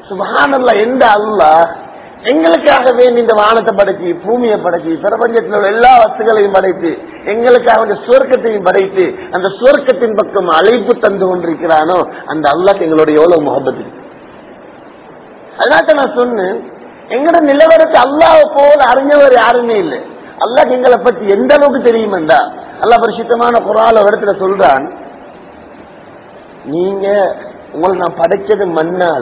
சுபஹானல்லா எந்த அல்லாஹ் எங்களுக்காக வேண்டி இந்த வானத்தை படைச்சு பூமியை படைச்சு பிரபஞ்சத்தில் உள்ள எல்லா வஸ்துகளையும் படைத்து எங்களுக்காக அந்த சுவர்க்கத்தையும் படைத்து அந்த சுவர்க்கத்தின் பக்கம் அழைப்பு தந்து கொண்டிருக்கிறானோ அந்த அல்லாஹ் எங்களோட எவ்வளவு முகப்பத்து இருக்கு அதனால நான் சொன்னேன் எங்கட நிலவரத்தை அல்லாஹ் போல அறிஞ்சவர் யாருமே இல்லை அல்லாஹ் எங்களை பத்தி எந்த அளவுக்கு தெரியுமெண்டா அல்லாஹ் பரிசுத்தமான குரால ஒரு இடத்துல சொல்றான் நீங்க உங்களை நான் படைச்சது மண்ணால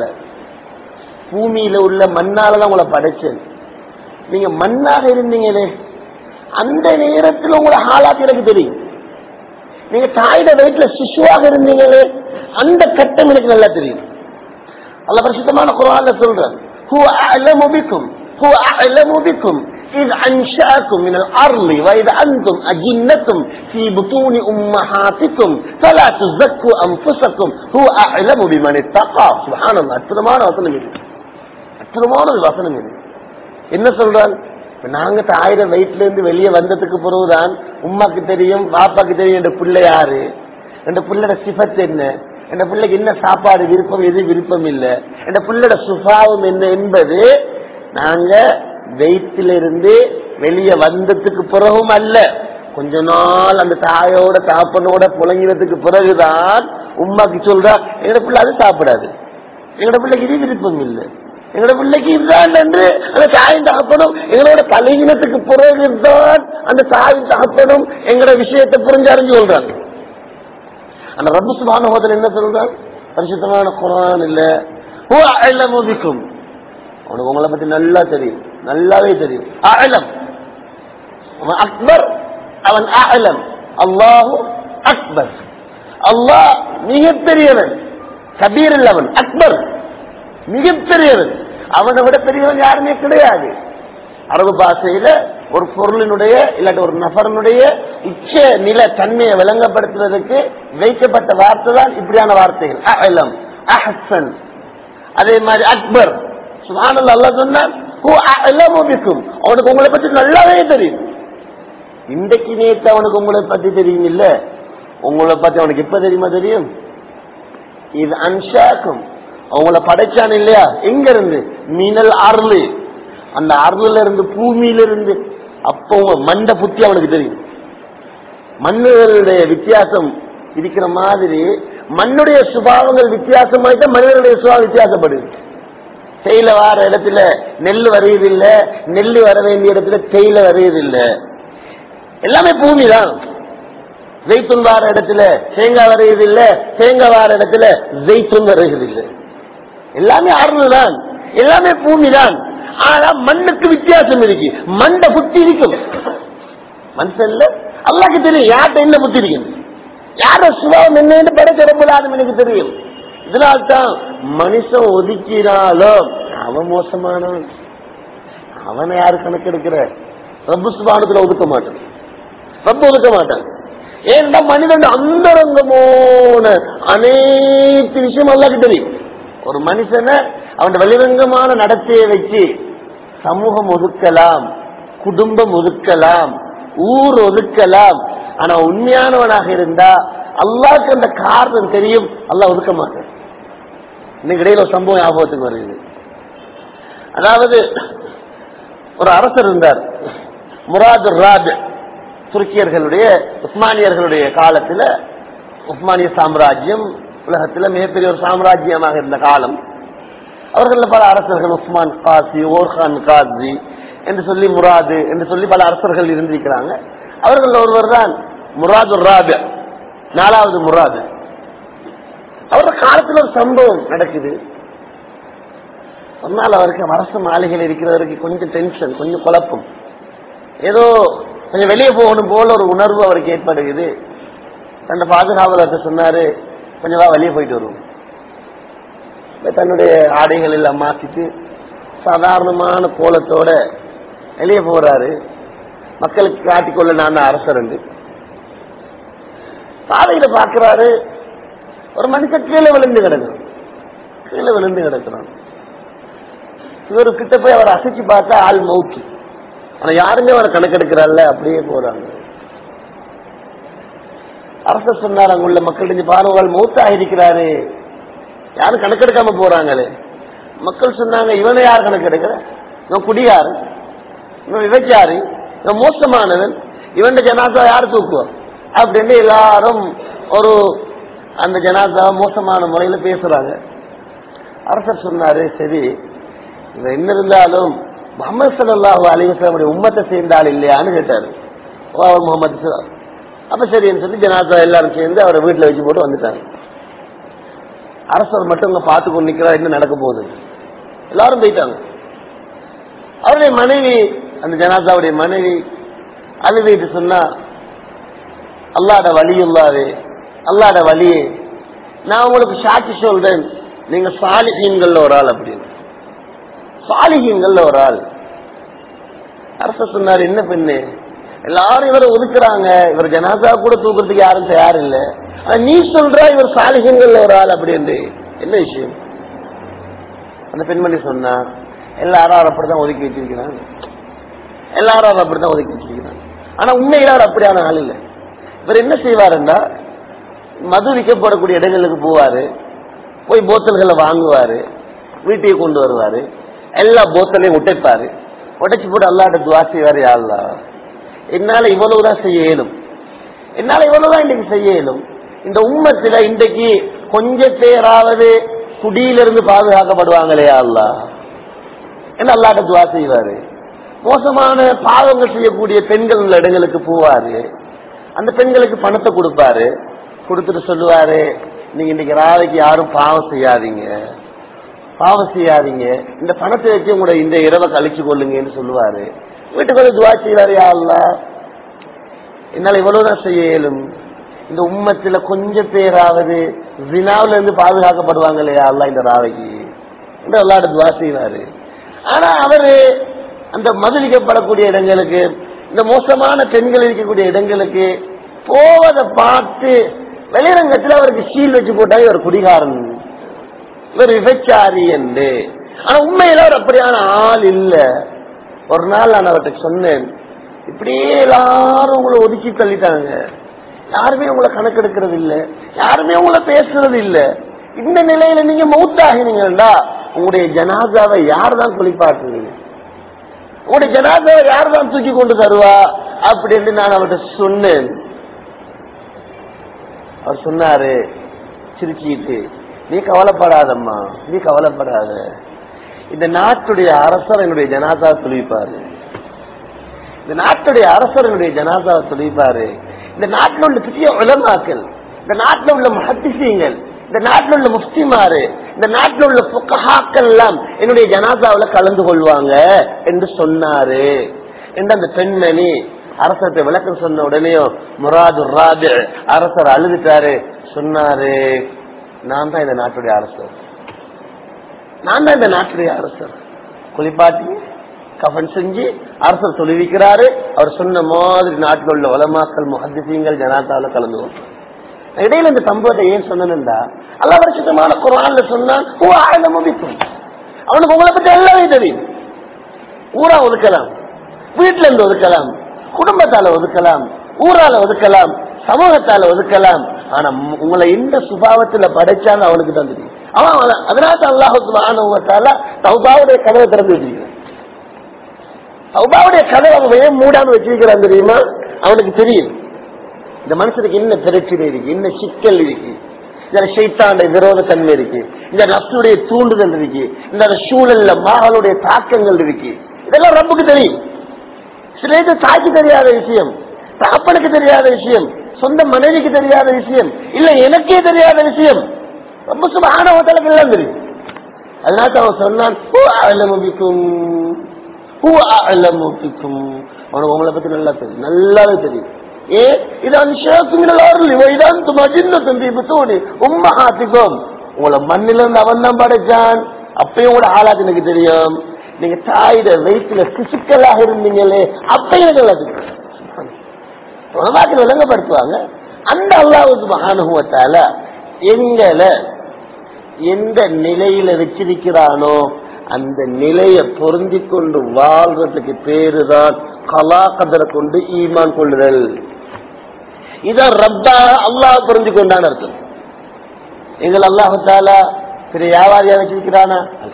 பூமியில உள்ள மண்ணால தான் உங்களை படைச்சேன் நீங்க மண்ணாக இருந்தீங்களே அந்த நேரத்தில் உங்களை ஹாலாத்து எனக்கு தெரியும் நீங்க தாயோட வயிற்றுல சிசுவாக இருந்தீங்களே அந்த கட்டம் எனக்கு நல்லா தெரியும் அல்ல பரிசுத்தமான குரான்ல சொல்றேன் هو أعلم بكم هو أعلم بكم إذ أنشأكم من الأرض وإذ أنتم أجنة في بطون أمهاتكم فلا تزكوا أنفسكم هو أعلم بمن اتقى سبحان الله அற்புதமான வசனம் இது அற்புதமான ஒரு வசனம் இது என்ன சொல்றான் இப்ப நாங்க தாயிர வயிற்றுல இருந்து வெளியே வந்ததுக்கு பிறகுதான் உமாக்கு தெரியும் பாப்பாக்கு தெரியும் என்ற பிள்ளை யாரு என்ற பிள்ளையோட சிபத் என்ன என்ற பிள்ளைக்கு என்ன சாப்பாடு விருப்பம் எது விருப்பம் இல்ல என்ற பிள்ளையோட சுபாவம் என்ன என்பது நாங்க வயிற்றிலிருந்து வெளியே வந்ததுக்கு பிறகும் அல்ல கொஞ்ச நாள் அந்த தாயோட தாப்பனோட புழங்கினதுக்கு பிறகுதான் உமாக்கு சொல்றா எங்கட பிள்ளை அது சாப்பிடாது எங்கட பிள்ளைக்கு இது விருப்பம் இல்லை எங்களோட பிள்ளைக்கு இதுதான் என்று அந்த தாயின் தகப்பனும் எங்களோட தலையினத்துக்கு பிறகுதான் அந்த தாயின் தகப்பனும் எங்களோட விஷயத்தை புரிஞ்சு அறிஞ்சு கொள்றாங்க அந்த ரப்பு சுபான ஹோதல் என்ன சொல்றான் பரிசுத்தமான குரான் இல்ல ஹூ அழலம் உதிக்கும் அவனுக்கு உங்களை பத்தி நல்லா தெரியும் நல்லாவே தெரியும் அழலம் அவன் அக்பர் அவன் அழலம் அல்லாஹு அக்பர் அல்லாஹ் மிகப்பெரியவன் கபீர் அவன் அக்பர் மிகப்பெரியவன் அவனை விட பெரியவன் யாருமே கிடையாது அரபு பாஷையில ஒரு பொருளினுடைய இல்லாட்டி ஒரு நபரனுடைய உச்ச நில தன்மையை விளங்கப்படுத்துவதற்கு வைக்கப்பட்ட வார்த்தை தான் இப்படியான வார்த்தைகள் அலம் அஹசன் அதே மாதிரி அக்பர் சுபானல் அல்லா சொன்னான் அவனுக்கு உங்களை பத்தி நல்லாவே தெரியும் இன்றைக்கு நேற்று அவனுக்கு உங்களை பத்தி தெரியும் இல்ல உங்களை பத்தி அவனுக்கு எப்ப தெரியுமா தெரியும் இது அன்ஷாக்கும் அவங்கள படைச்சான் இல்லையா எங்க இருந்து மீனல் அருள் அந்த அருள்ல இருந்து பூமியில இருந்து அப்போ மண்ட புத்தி அவனுக்கு தெரியும் மண்ணுகளுடைய வித்தியாசம் இருக்கிற மாதிரி மண்ணுடைய சுபாவங்கள் வித்தியாசமாயிட்டா மனிதனுடைய சுபாவம் வித்தியாசப்படுது தேயில வர இடத்துல நெல் வரையதில்லை நெல் வர வேண்டிய இடத்துல தேயில வரையதில்லை எல்லாமே பூமி தான் ஜெய்துன் வார இடத்துல தேங்காய் வரையதில்லை தேங்காய் வார இடத்துல ஜெய்துன் வரையதில்லை எல்லாமே அருள் தான் எல்லாமே பூமி தான் ஆனா மண்ணுக்கு வித்தியாசம் இருக்கு மண்ட புத்தி இருக்கும் மனுஷன்ல அல்லாக்கு தெரியும் யார்கிட்ட என்ன புத்தி இருக்கு யார சுபாவம் என்னன்னு படைச்சிடப்படாதும் எனக்கு தெரியும் இதனால்தான் மனுஷன் ஒதுக்கினாலும் அவன் மோசமானவன் அவனை யாரு கணக்கெடுக்கிற ரப்பு சுபானத்துல ஒதுக்க மாட்டான் ரப்பு ஒதுக்க மாட்டான் ஏன்னா மனிதன் அந்தரங்கமான அனைத்து விஷயம் அல்லாக்கு தெரியும் ஒரு மனுஷனை அவன் வெளிரங்கமான நடத்தையை வச்சு சமூகம் ஒதுக்கலாம் குடும்பம் ஒதுக்கலாம் ஊர் ஒதுக்கலாம் ஆனா உண்மையானவனாக இருந்தா அல்லாவுக்கு அந்த காரணம் தெரியும் அல்லா ஒதுக்க மாட்டேன் இன்னைக்கு இடையில ஒரு சம்பவம் ஞாபகத்துக்கு வருது அதாவது ஒரு அரசர் இருந்தார் முராது ராத் துருக்கியர்களுடைய உஸ்மானியர்களுடைய காலத்துல உஸ்மானிய சாம்ராஜ்யம் உலகத்துல மிகப்பெரிய ஒரு சாம்ராஜ்யமாக இருந்த காலம் அவர்கள் பல அரசர்கள் உஸ்மான் காசி ஓர்கான் காசி என்று சொல்லி முராது என்று சொல்லி பல அரசர்கள் இருந்திருக்கிறாங்க அவர்கள் ஒருவர் தான் முராது ராபி நாலாவது முராது அவரோட காலத்தில் ஒரு சம்பவம் நடக்குது ஒரு நாள் அவருக்கு அரசு மாளிகையில் இருக்கிறவருக்கு கொஞ்சம் டென்ஷன் கொஞ்சம் குழப்பம் ஏதோ கொஞ்சம் வெளியே போகணும் போல ஒரு உணர்வு அவருக்கு ஏற்படுகிறது தன்னை பாதுகாவலர்கிட்ட சொன்னாரு கொஞ்சம் வா வெளியே போயிட்டு வருவோம் தன்னுடைய ஆடைகள் எல்லாம் மாத்திட்டு சாதாரணமான கோலத்தோட வெளியே போறாரு மக்களுக்கு காட்டிக்கொள்ள நான் தான் அரசர் என்று பாதையில பாக்குறாரு ஒரு மனுஷன் கீழே விழுந்து கிடக்குறான் கீழே விழுந்து கிடக்குறான் இவரு கிட்ட போய் அவர் அசைச்சு பார்த்தா ஆள் மவுத்து ஆனா யாருமே அவரை கணக்கெடுக்கிறாள்ல அப்படியே போறாங்க அரசர் சொன்னார் அங்குள்ள மக்கள் பாருங்கள் மௌத்தாக இருக்கிறாரு யாரும் கணக்கெடுக்காம போறாங்களே மக்கள் சொன்னாங்க இவனை யார் கணக்கு எடுக்கிற இவன் குடியாரு இவன் விபச்சாரி இவன் மோசமானவன் இவன் ஜனாதா யார் தூக்குவோம் அப்படின்னு எல்லாரும் ஒரு அந்த ஜனாதா மோசமான முறையில பேசுறாங்க அரசர் சொன்னாரு சரி இவன் என்ன இருந்தாலும் முகமது சல்லாஹூ அலிவசலமுடைய உம்மத்தை சேர்ந்தால் இல்லையான்னு கேட்டாரு ஓ, அவர் முகமது ச- அப்ப சரின்னு சொல்லி ஜனாதா எல்லாரும் சேர்ந்து அவரை வீட்டுல வச்சு போட்டு வந்துட்டாங்க அரசர் மட்டும் இங்க பார்த்து கொண்டு நிக்கிறார் என்ன நடக்க போகுது எல்லாரும் போயிட்டாங்க அவருடைய மனைவி அந்த ஜனாதாவுடைய மனைவி அழுதுட்டு சொன்னா அல்லாட வழியுள்ளாரு அல்லாட வழியே நான் உங்களுக்கு சாட்சி சொல்றேன் நீங்க சாலிஹீன்கள்ல ஒரு ஆள் அப்படின்னு சாலிஹீன்கள்ல ஒரு ஆள் அரசர் சொன்னாரு என்ன பெண்ணு எல்லாரும் இவரை ஒதுக்குறாங்க இவர் ஜனாதா கூட தூக்குறதுக்கு யாரும் தயார் இல்ல ஆனா நீ சொல்ற இவர் சாலிஹீன்கள்ல ஒரு ஆள் அப்படின்னு என்ன விஷயம் அந்த பெண்மணி சொன்னா எல்லாரும் அவர் அப்படித்தான் ஒதுக்கி வச்சிருக்கிறாங்க எல்லாரும் அவர் அப்படித்தான் ஒதுக்கி வச்சிருக்கிறாங்க ஆனா உண்மையில அவர் அப்படியான ஆள் இல்லை இவர் என்ன செய்வாருன்னா மது விற்கப்படக்கூடிய இடங்களுக்கு போவாரு போய் போத்தல்களை வாங்குவாரு வீட்டுக்கு கொண்டு வருவாரு எல்லா போத்தலையும் உடைப்பாரு உடைச்சு போட்டு அல்லாட்ட துவா செய்வாரு யா அல்லாஹ் என்னால இவ்வளவுதான் செய்ய இயலும் என்னால இவ்வளவுதான் இன்னைக்கு செய்ய இயலும் இந்த உம்மத்துல இன்றைக்கு கொஞ்ச பேராவது குடியிலிருந்து பாதுகாக்கப்படுவாங்களே யா அல்லாஹ் என்ன அல்லாட்ட துவா செய்வாரு மோசமான பாவங்கள் செய்யக்கூடிய பெண்கள் உள்ள இடங்களுக்கு போவாரு அந்த பெண்களுக்கு பணத்தை கொடுப்பாரு கொடுத்துட்டு சொல்லுவாரு நீங்க இன்னைக்கு ராவைக்கு யாரும் பாவம் செய்யாதீங்க பாவம் செய்யாதீங்க இந்த பணத்தை வச்சு உங்களோட இந்த இரவை கழிச்சு கொள்ளுங்கன்னு சொல்லுவாரு வீட்டுக்கு வந்து துவா செய்வாரு யா அல்லாஹ் என்னால இவ்வளவுதான் செய்ய இயலும் இந்த உம்மத்துல கொஞ்சம் பேராவது வினாவில இருந்து பாதுகாக்கப்படுவாங்க இல்லையா அல்லா இந்த ராவைக்கு இந்த அல்லாட துவா செய்வாரு ஆனா அவரு அந்த மதுளிக்கப்படக்கூடிய இடங்களுக்கு இந்த மோசமான பெண்கள் இருக்கக்கூடிய இடங்களுக்கு போவதை பார்த்து வெளிரங்கத்தில் அவருக்கு சீல் வச்சு போட்டாங்க இவர் குடிகாரன் இவர் விபச்சாரி என்று ஆனா உண்மையில அவர் அப்படியான ஆள் இல்ல ஒரு நாள் நான் அவர்கிட்ட சொன்னேன் இப்படியே எல்லாரும் உங்களை ஒதுக்கி தள்ளிட்டாங்க யாருமே உங்களை கணக்கெடுக்கிறது இல்ல யாருமே உங்களை பேசுறது இல்ல இந்த நிலையில நீங்க மௌத்தாகினீங்கடா உங்களுடைய ஜனாதாவை யார் தான் குளிப்பாட்டுவீங்க உங்களுடைய ஜனாதாவை யார் தான் தூக்கி கொண்டு தருவா அப்படின்னு நான் அவர்கிட்ட சொன்னேன் அவர் சொன்னாரு சிரிச்சுக்கிட்டு நீ கவலைப்படாதம்மா நீ கவலைப்படாத இந்த நாட்டுடைய அரசர் என்னுடைய ஜனாதா துளிப்பாரு இந்த நாட்டுடைய அரசர் என்னுடைய ஜனாதாவை துளிப்பாரு இந்த நாட்டில் உள்ள பெரிய உலமாக்கள் இந்த நாட்டில் உள்ள மஹத்திசியங்கள் இந்த நாட்டில் உள்ள முஃப்திமாரு இந்த நாட்டில் உள்ள புக்கஹாக்கள் எல்லாம் என்னுடைய ஜனாதாவுல கலந்து கொள்வாங்க என்று சொன்னாரு என்று அந்த பெண்மணி அரசத்தை விளக்கம் சொன்ன உடனே முராது ராபி அரசர் அழுதுட்டாரு சொன்னாரு நான் தான் இந்த நாட்டுடைய அரசர் நான் தான் இந்த நாட்டுடைய அரசர் குளிப்பாட்டி கஃன் செஞ்சு அரசர் தொழுவிக்கிறாரு அவர் சொன்ன மாதிரி நாட்டில் உள்ள உலமாக்கள் முஹத்திசீங்கள் ஜனாதாவில கலந்து கொள்றாங்க இடையில இந்த சம்பவத்தை ஏன் சொன்னா அல்ல வருஷத்தமான குரான்ல சொன்னான் "ஹுவ அஅலமு பிக்கும்." அவனுக்கு உங்களை பத்தி எல்லாமே தெரியும் ஊரா ஒதுக்கலாம் வீட்டுல இருந்து ஒதுக்கலாம் குடும்பத்தால ஒதுக்கலாம் ஊரால ஒதுக்கலாம் சமூகத்தால ஒதுக்கலாம் ஆனா உம் உங்களை எந்த சுபாவத்துல படைச்சாலும் அவனுக்கு தான் தெரியும் அவன் அவன் அதனால தான் அல்லாஹு சுபானுவத்தால தௌபாவுடைய கதவை திறந்து வச்சிருக்கிறான் தௌபாவுடைய கதவை அவன் ஏன் மூடாம வச்சிருக்கிறான் தெரியுமா அவனுக்கு தெரியும் இந்த மனுஷனுக்கு என்ன பிரச்சனை இருக்கு என்ன சிக்கல் இருக்கு இந்த ஷைத்தாண்ட விரோத தன்மை இருக்கு இந்த நப்சுடைய தூண்டுதல் இருக்கு இந்த சூழல்ல மகளுடைய தாக்கங்கள் இருக்கு இதெல்லாம் ரப்புக்கு தெரியும் சில இது தாய்க்கு தெரியாத விஷயம் தகப்பனுக்கு தெரியாத விஷயம் சொந்த மனைவிக்கு தெரியாத விஷயம் இல்ல எனக்கே தெரியாத விஷயம் ரொம்ப சுபானவத்தலுக்கு எல்லாம் தெரியும் அதனால தான் அவன் சொன்னான் "ஹூ அஅலமு பிக்கும். ஹூ அஅலமு பிக்கும்." அவனுக்கு உங்களை பத்தி நல்லா தெரியும் நல்லாவே தெரியும் ஏ இது அன்ஷாத்துங்கிறார்கள் தம்பி உம்மஹாத்திக்கும் உங்களை மண்ணில இருந்து அவன் தான் படைச்சான் அப்பயும் உங்களோட ஆளாத்து எனக்கு தெரியும் நீங்க தாயிட வயிற்றுல பிசிக்கலாக இருந்தீங்களே அப்பயும் எனக்கு நல்லா தெரியும் உலமாக்கள் விளங்கப்படுத்துவாங்க அந்த அல்லாஹு மகானுவத்தால எங்களை எந்த நிலையில வச்சிருக்கிறானோ அந்த நிலையை பொருந்தி கொண்டு வாழ்றதுக்கு பேருதான் கலாக்கதரை கொண்டு ஈமான் கொள்ளுதல் இதான் ரப்பா அல்லாஹ் புரிஞ்சு கொண்டான்னு அர்த்தம் எங்கள் அல்லாஹால பெரிய வியாபாரியா வச்சிருக்கிறானா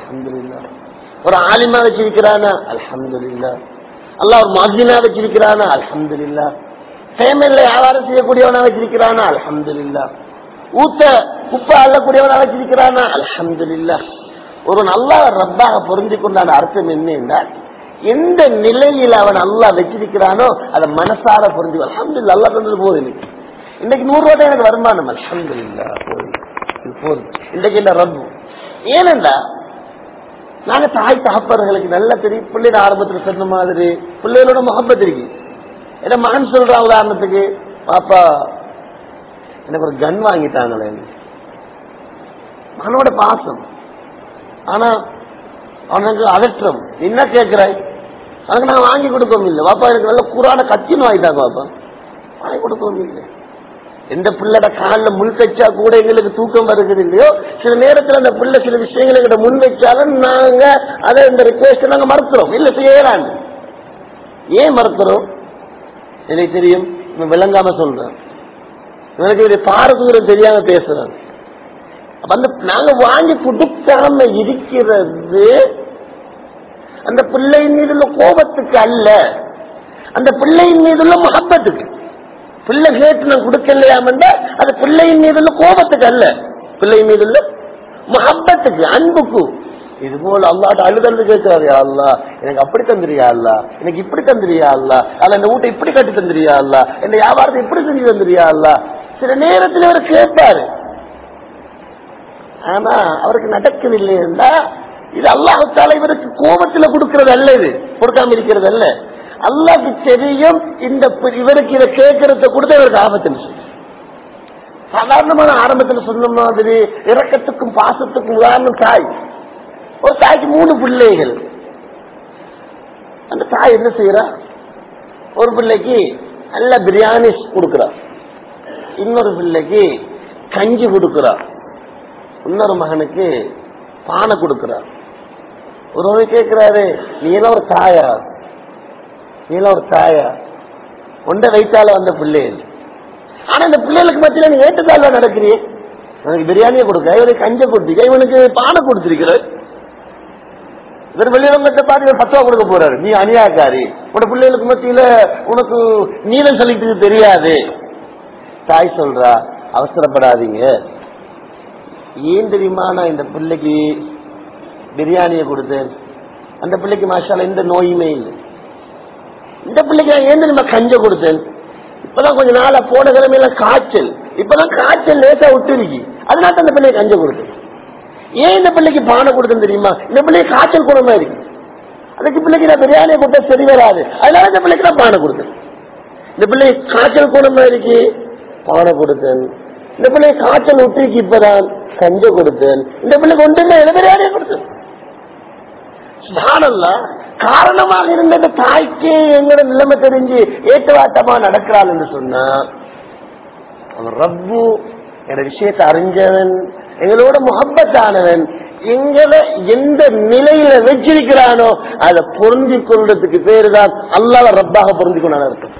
அல்ஹம்துலில்லாஹ் ஒரு ஆலிமா வச்சிருக்கிறானா அல்ஹம்துலில்லாஹ் அல்லாஹ் ஒரு மஸ்ஜினா வச்சிருக்கிறானா அல்ஹம்துலில்லாஹ் ஃபேமிலில வியாபாரம் செய்யக்கூடியவனா வச்சிருக்கிறானா அல்ஹம்துலில்லாஹ் ஊத்த குப்பை அள்ளக்கூடியவனா வச்சிருக்கிறானா அல்ஹம்துலில்லாஹ் ஒரு நல்ல ரப்பாக பொருந்தி கொண்டான அர்த்தம் என்ன என்றால் எந்த நிலையில் அவன் அல்லாஹ் வச்சிருக்கிறானோ அதை மனசார பொருந்தி அல்ஹம்துலில்லாஹ் அல்லாஹ் தந்தது போதும் எனக்கு இன்னைக்கு நூறு ரூபாய் தான் எனக்கு வருமானம் அல்ஹம்துலில்லாஹ் போதும் இது போதும் இன்றைக்கு என்ன ரப்பு ஏனென்றா நாங்க தாய் தகப்பர்களுக்கு நல்ல தெரியும் பிள்ளைட ஆரம்பத்துல சொன்ன மாதிரி பிள்ளைகளோட முகப்பத் இருக்கு என்ன மகன் சொல்றான் உதாரணத்துக்கு பாப்பா எனக்கு ஒரு கன் வாங்கிட்டாங்களே மகனோட பாசம் ஆனா அவனுக்கு அதற்றம் என்ன கேட்கிறாய் அவனுக்கு நான் வாங்கி கொடுக்கவும் இல்லை பாப்பா எனக்கு நல்ல குரான கத்தின்னு வாங்கிட்டாங்க பாப்பா வாங்கி கொடுக்கவும் இல்லை எந்த பிள்ளைட காலில் முள் வச்சா கூட எங்களுக்கு தூக்கம் வருகிறது இல்லையோ சில நேரத்தில் அந்த பிள்ளை சில விஷயங்களை எங்கிட்ட முன் வச்சாலும் நாங்க அதை இந்த ரிக்வெஸ்ட் நாங்க மறுக்கிறோம் இல்ல செய்யறாங்க ஏன் மறுக்கிறோம் எனக்கு தெரியும் இவன் விளங்காம சொல்றான் இவனுக்கு இது பாரதூரம் தெரியாம பேசுறான் அப்ப அந்த நாங்க வாங்கி கொடுக்காம இருக்கிறது அந்த பிள்ளையின் மீது உள்ள கோபத்துக்கு அல்ல அந்த பிள்ளையின் மீது உள்ள முகப்பத்துக்கு பிள்ளை கேட்டு நான் கொடுக்கலையாமண்டா அது பிள்ளையின் மீது உள்ள கோபத்துக்கு அல்ல பிள்ளையின் மீது உள்ள முகப்பத்துக்கு அன்புக்கு இது போல அல்லாட்ட அழுதல் கேட்கிறாரு யா அல்லா எனக்கு அப்படி தந்துரியா அல்லா எனக்கு இப்படி தந்துரியா அல்லா அல்ல இந்த வீட்டை இப்படி கட்டி தந்துரியா அல்லா இந்த வியாபாரத்தை இப்படி செஞ்சு தந்துரியா அல்லா சில நேரத்தில் அவர் கேட்பாரு ஆனா அவருக்கு நடக்கவில்லை என்றா இது அல்லாஹால இவருக்கு கோபத்துல கொடுக்கிறது அல்ல இது கொடுக்காம இருக்கிறது அல்ல அல்லாஹ்க்கு தெரியும் இந்த பி- இவருக்கு இதை கேட்கறத கொடுத்த இவருக்கு ஆபத்துன்னு சொல்லி சாதாரணமான ஆரம்பத்துல சொன்ன மாதிரி இரக்கத்துக்கும் பாசத்துக்கும் உதாரணம் தாய் ஒரு தாய்க்கு மூணு பிள்ளைகள் அந்த தாய் என்ன செய்யறா ஒரு பிள்ளைக்கு நல்ல பிரியாணி கொடுக்கறா இன்னொரு பிள்ளைக்கு கஞ்சி கொடுக்கறா இன்னொரு மகனுக்கு பானை கொடுக்கறா ஒருவர் கேட்கிறாரு நீ எல்லாம் ஒரு தாயா நீ எல்லாம் ஒரு தாயா கொண்ட வயிற்றால வந்த பிள்ளைகள் ஆனா இந்த பிள்ளைகளுக்கு மத்தியில நீ ஏற்றத்தாழ்வா நடக்கிறியே உனக்கு பிரியாணியை கொடுக்க இவனுக்கு கஞ்ச கொடுத்தீங்க இவனுக்கு பானை கொடுத்திருக்கிற இவர் வெளியிடங்கிட்ட பார்த்து இவர் பத்துவா கொடுக்க போறாரு நீ அநியாயக்காரி உன பிள்ளைகளுக்கு மத்தியில உனக்கு நீளம் சொல்லிட்டு தெரியாது தாய் சொல்றா அவசரப்படாதீங்க ஏன் தெரியுமா நான் இந்த பிள்ளைக்கு பிரியாணியை கொடுத்தேன் அந்த பிள்ளைக்கு மாஷால எந்த நோயுமே இல்லை இந்த பிள்ளைக்கு நான் ஏன் தெரியுமா கஞ்ச கொடுத்தேன் இப்பதான் கொஞ்ச நாளா போன கிழமையில காய்ச்சல் இப்பதான் காய்ச்சல் லேசா விட்டுருக்கு அதனால தான் இந்த பிள்ளைக்கு கஞ்ச கொடுத்தேன் ஏன் இந்த பிள்ளைக்கு பானை கொடுத்தேன் தெரியுமா இந்த பிள்ளைக்கு காய்ச்சல் குணமா இருக்கு அதுக்கு பிள்ளைக்கு நான் பிரியாணியை கொடுத்தா சரி வராது அதனால இந்த பிள்ளைக்கு நான் பானை கொடுத்தேன் இந்த பிள்ளைக்கு காய்ச்சல் குணமா இருக்கு பானை கொடுத்தேன் இந்த பிள்ளைக்கு காய்ச்சல் விட்டுருக்கு இப்பதான் கஞ்ச கொடுத்தேன் இந்த பிள்ளைக்கு ஒன்றுமே இல்லை பிரியாணியை கொடுத்தேன் சுபானல்லா காரணமாக இருந்த இந்த தாய்க்கே எங்கட நிலைமை தெரிஞ்சு ஏற்றவாட்டமா நடக்கிறாள் என்று சொன்னா அவன் ரப்பு என்ற விஷயத்தை அறிஞ்சவன் எங்களோட முகப்பத்தானவன் எங்களை எந்த நிலையில வச்சிருக்கிறானோ அதை பொருந்தி கொள்றதுக்கு பேரு தான் அல்லாத ரப்பாக பொருந்தி கொண்டான இருக்கும்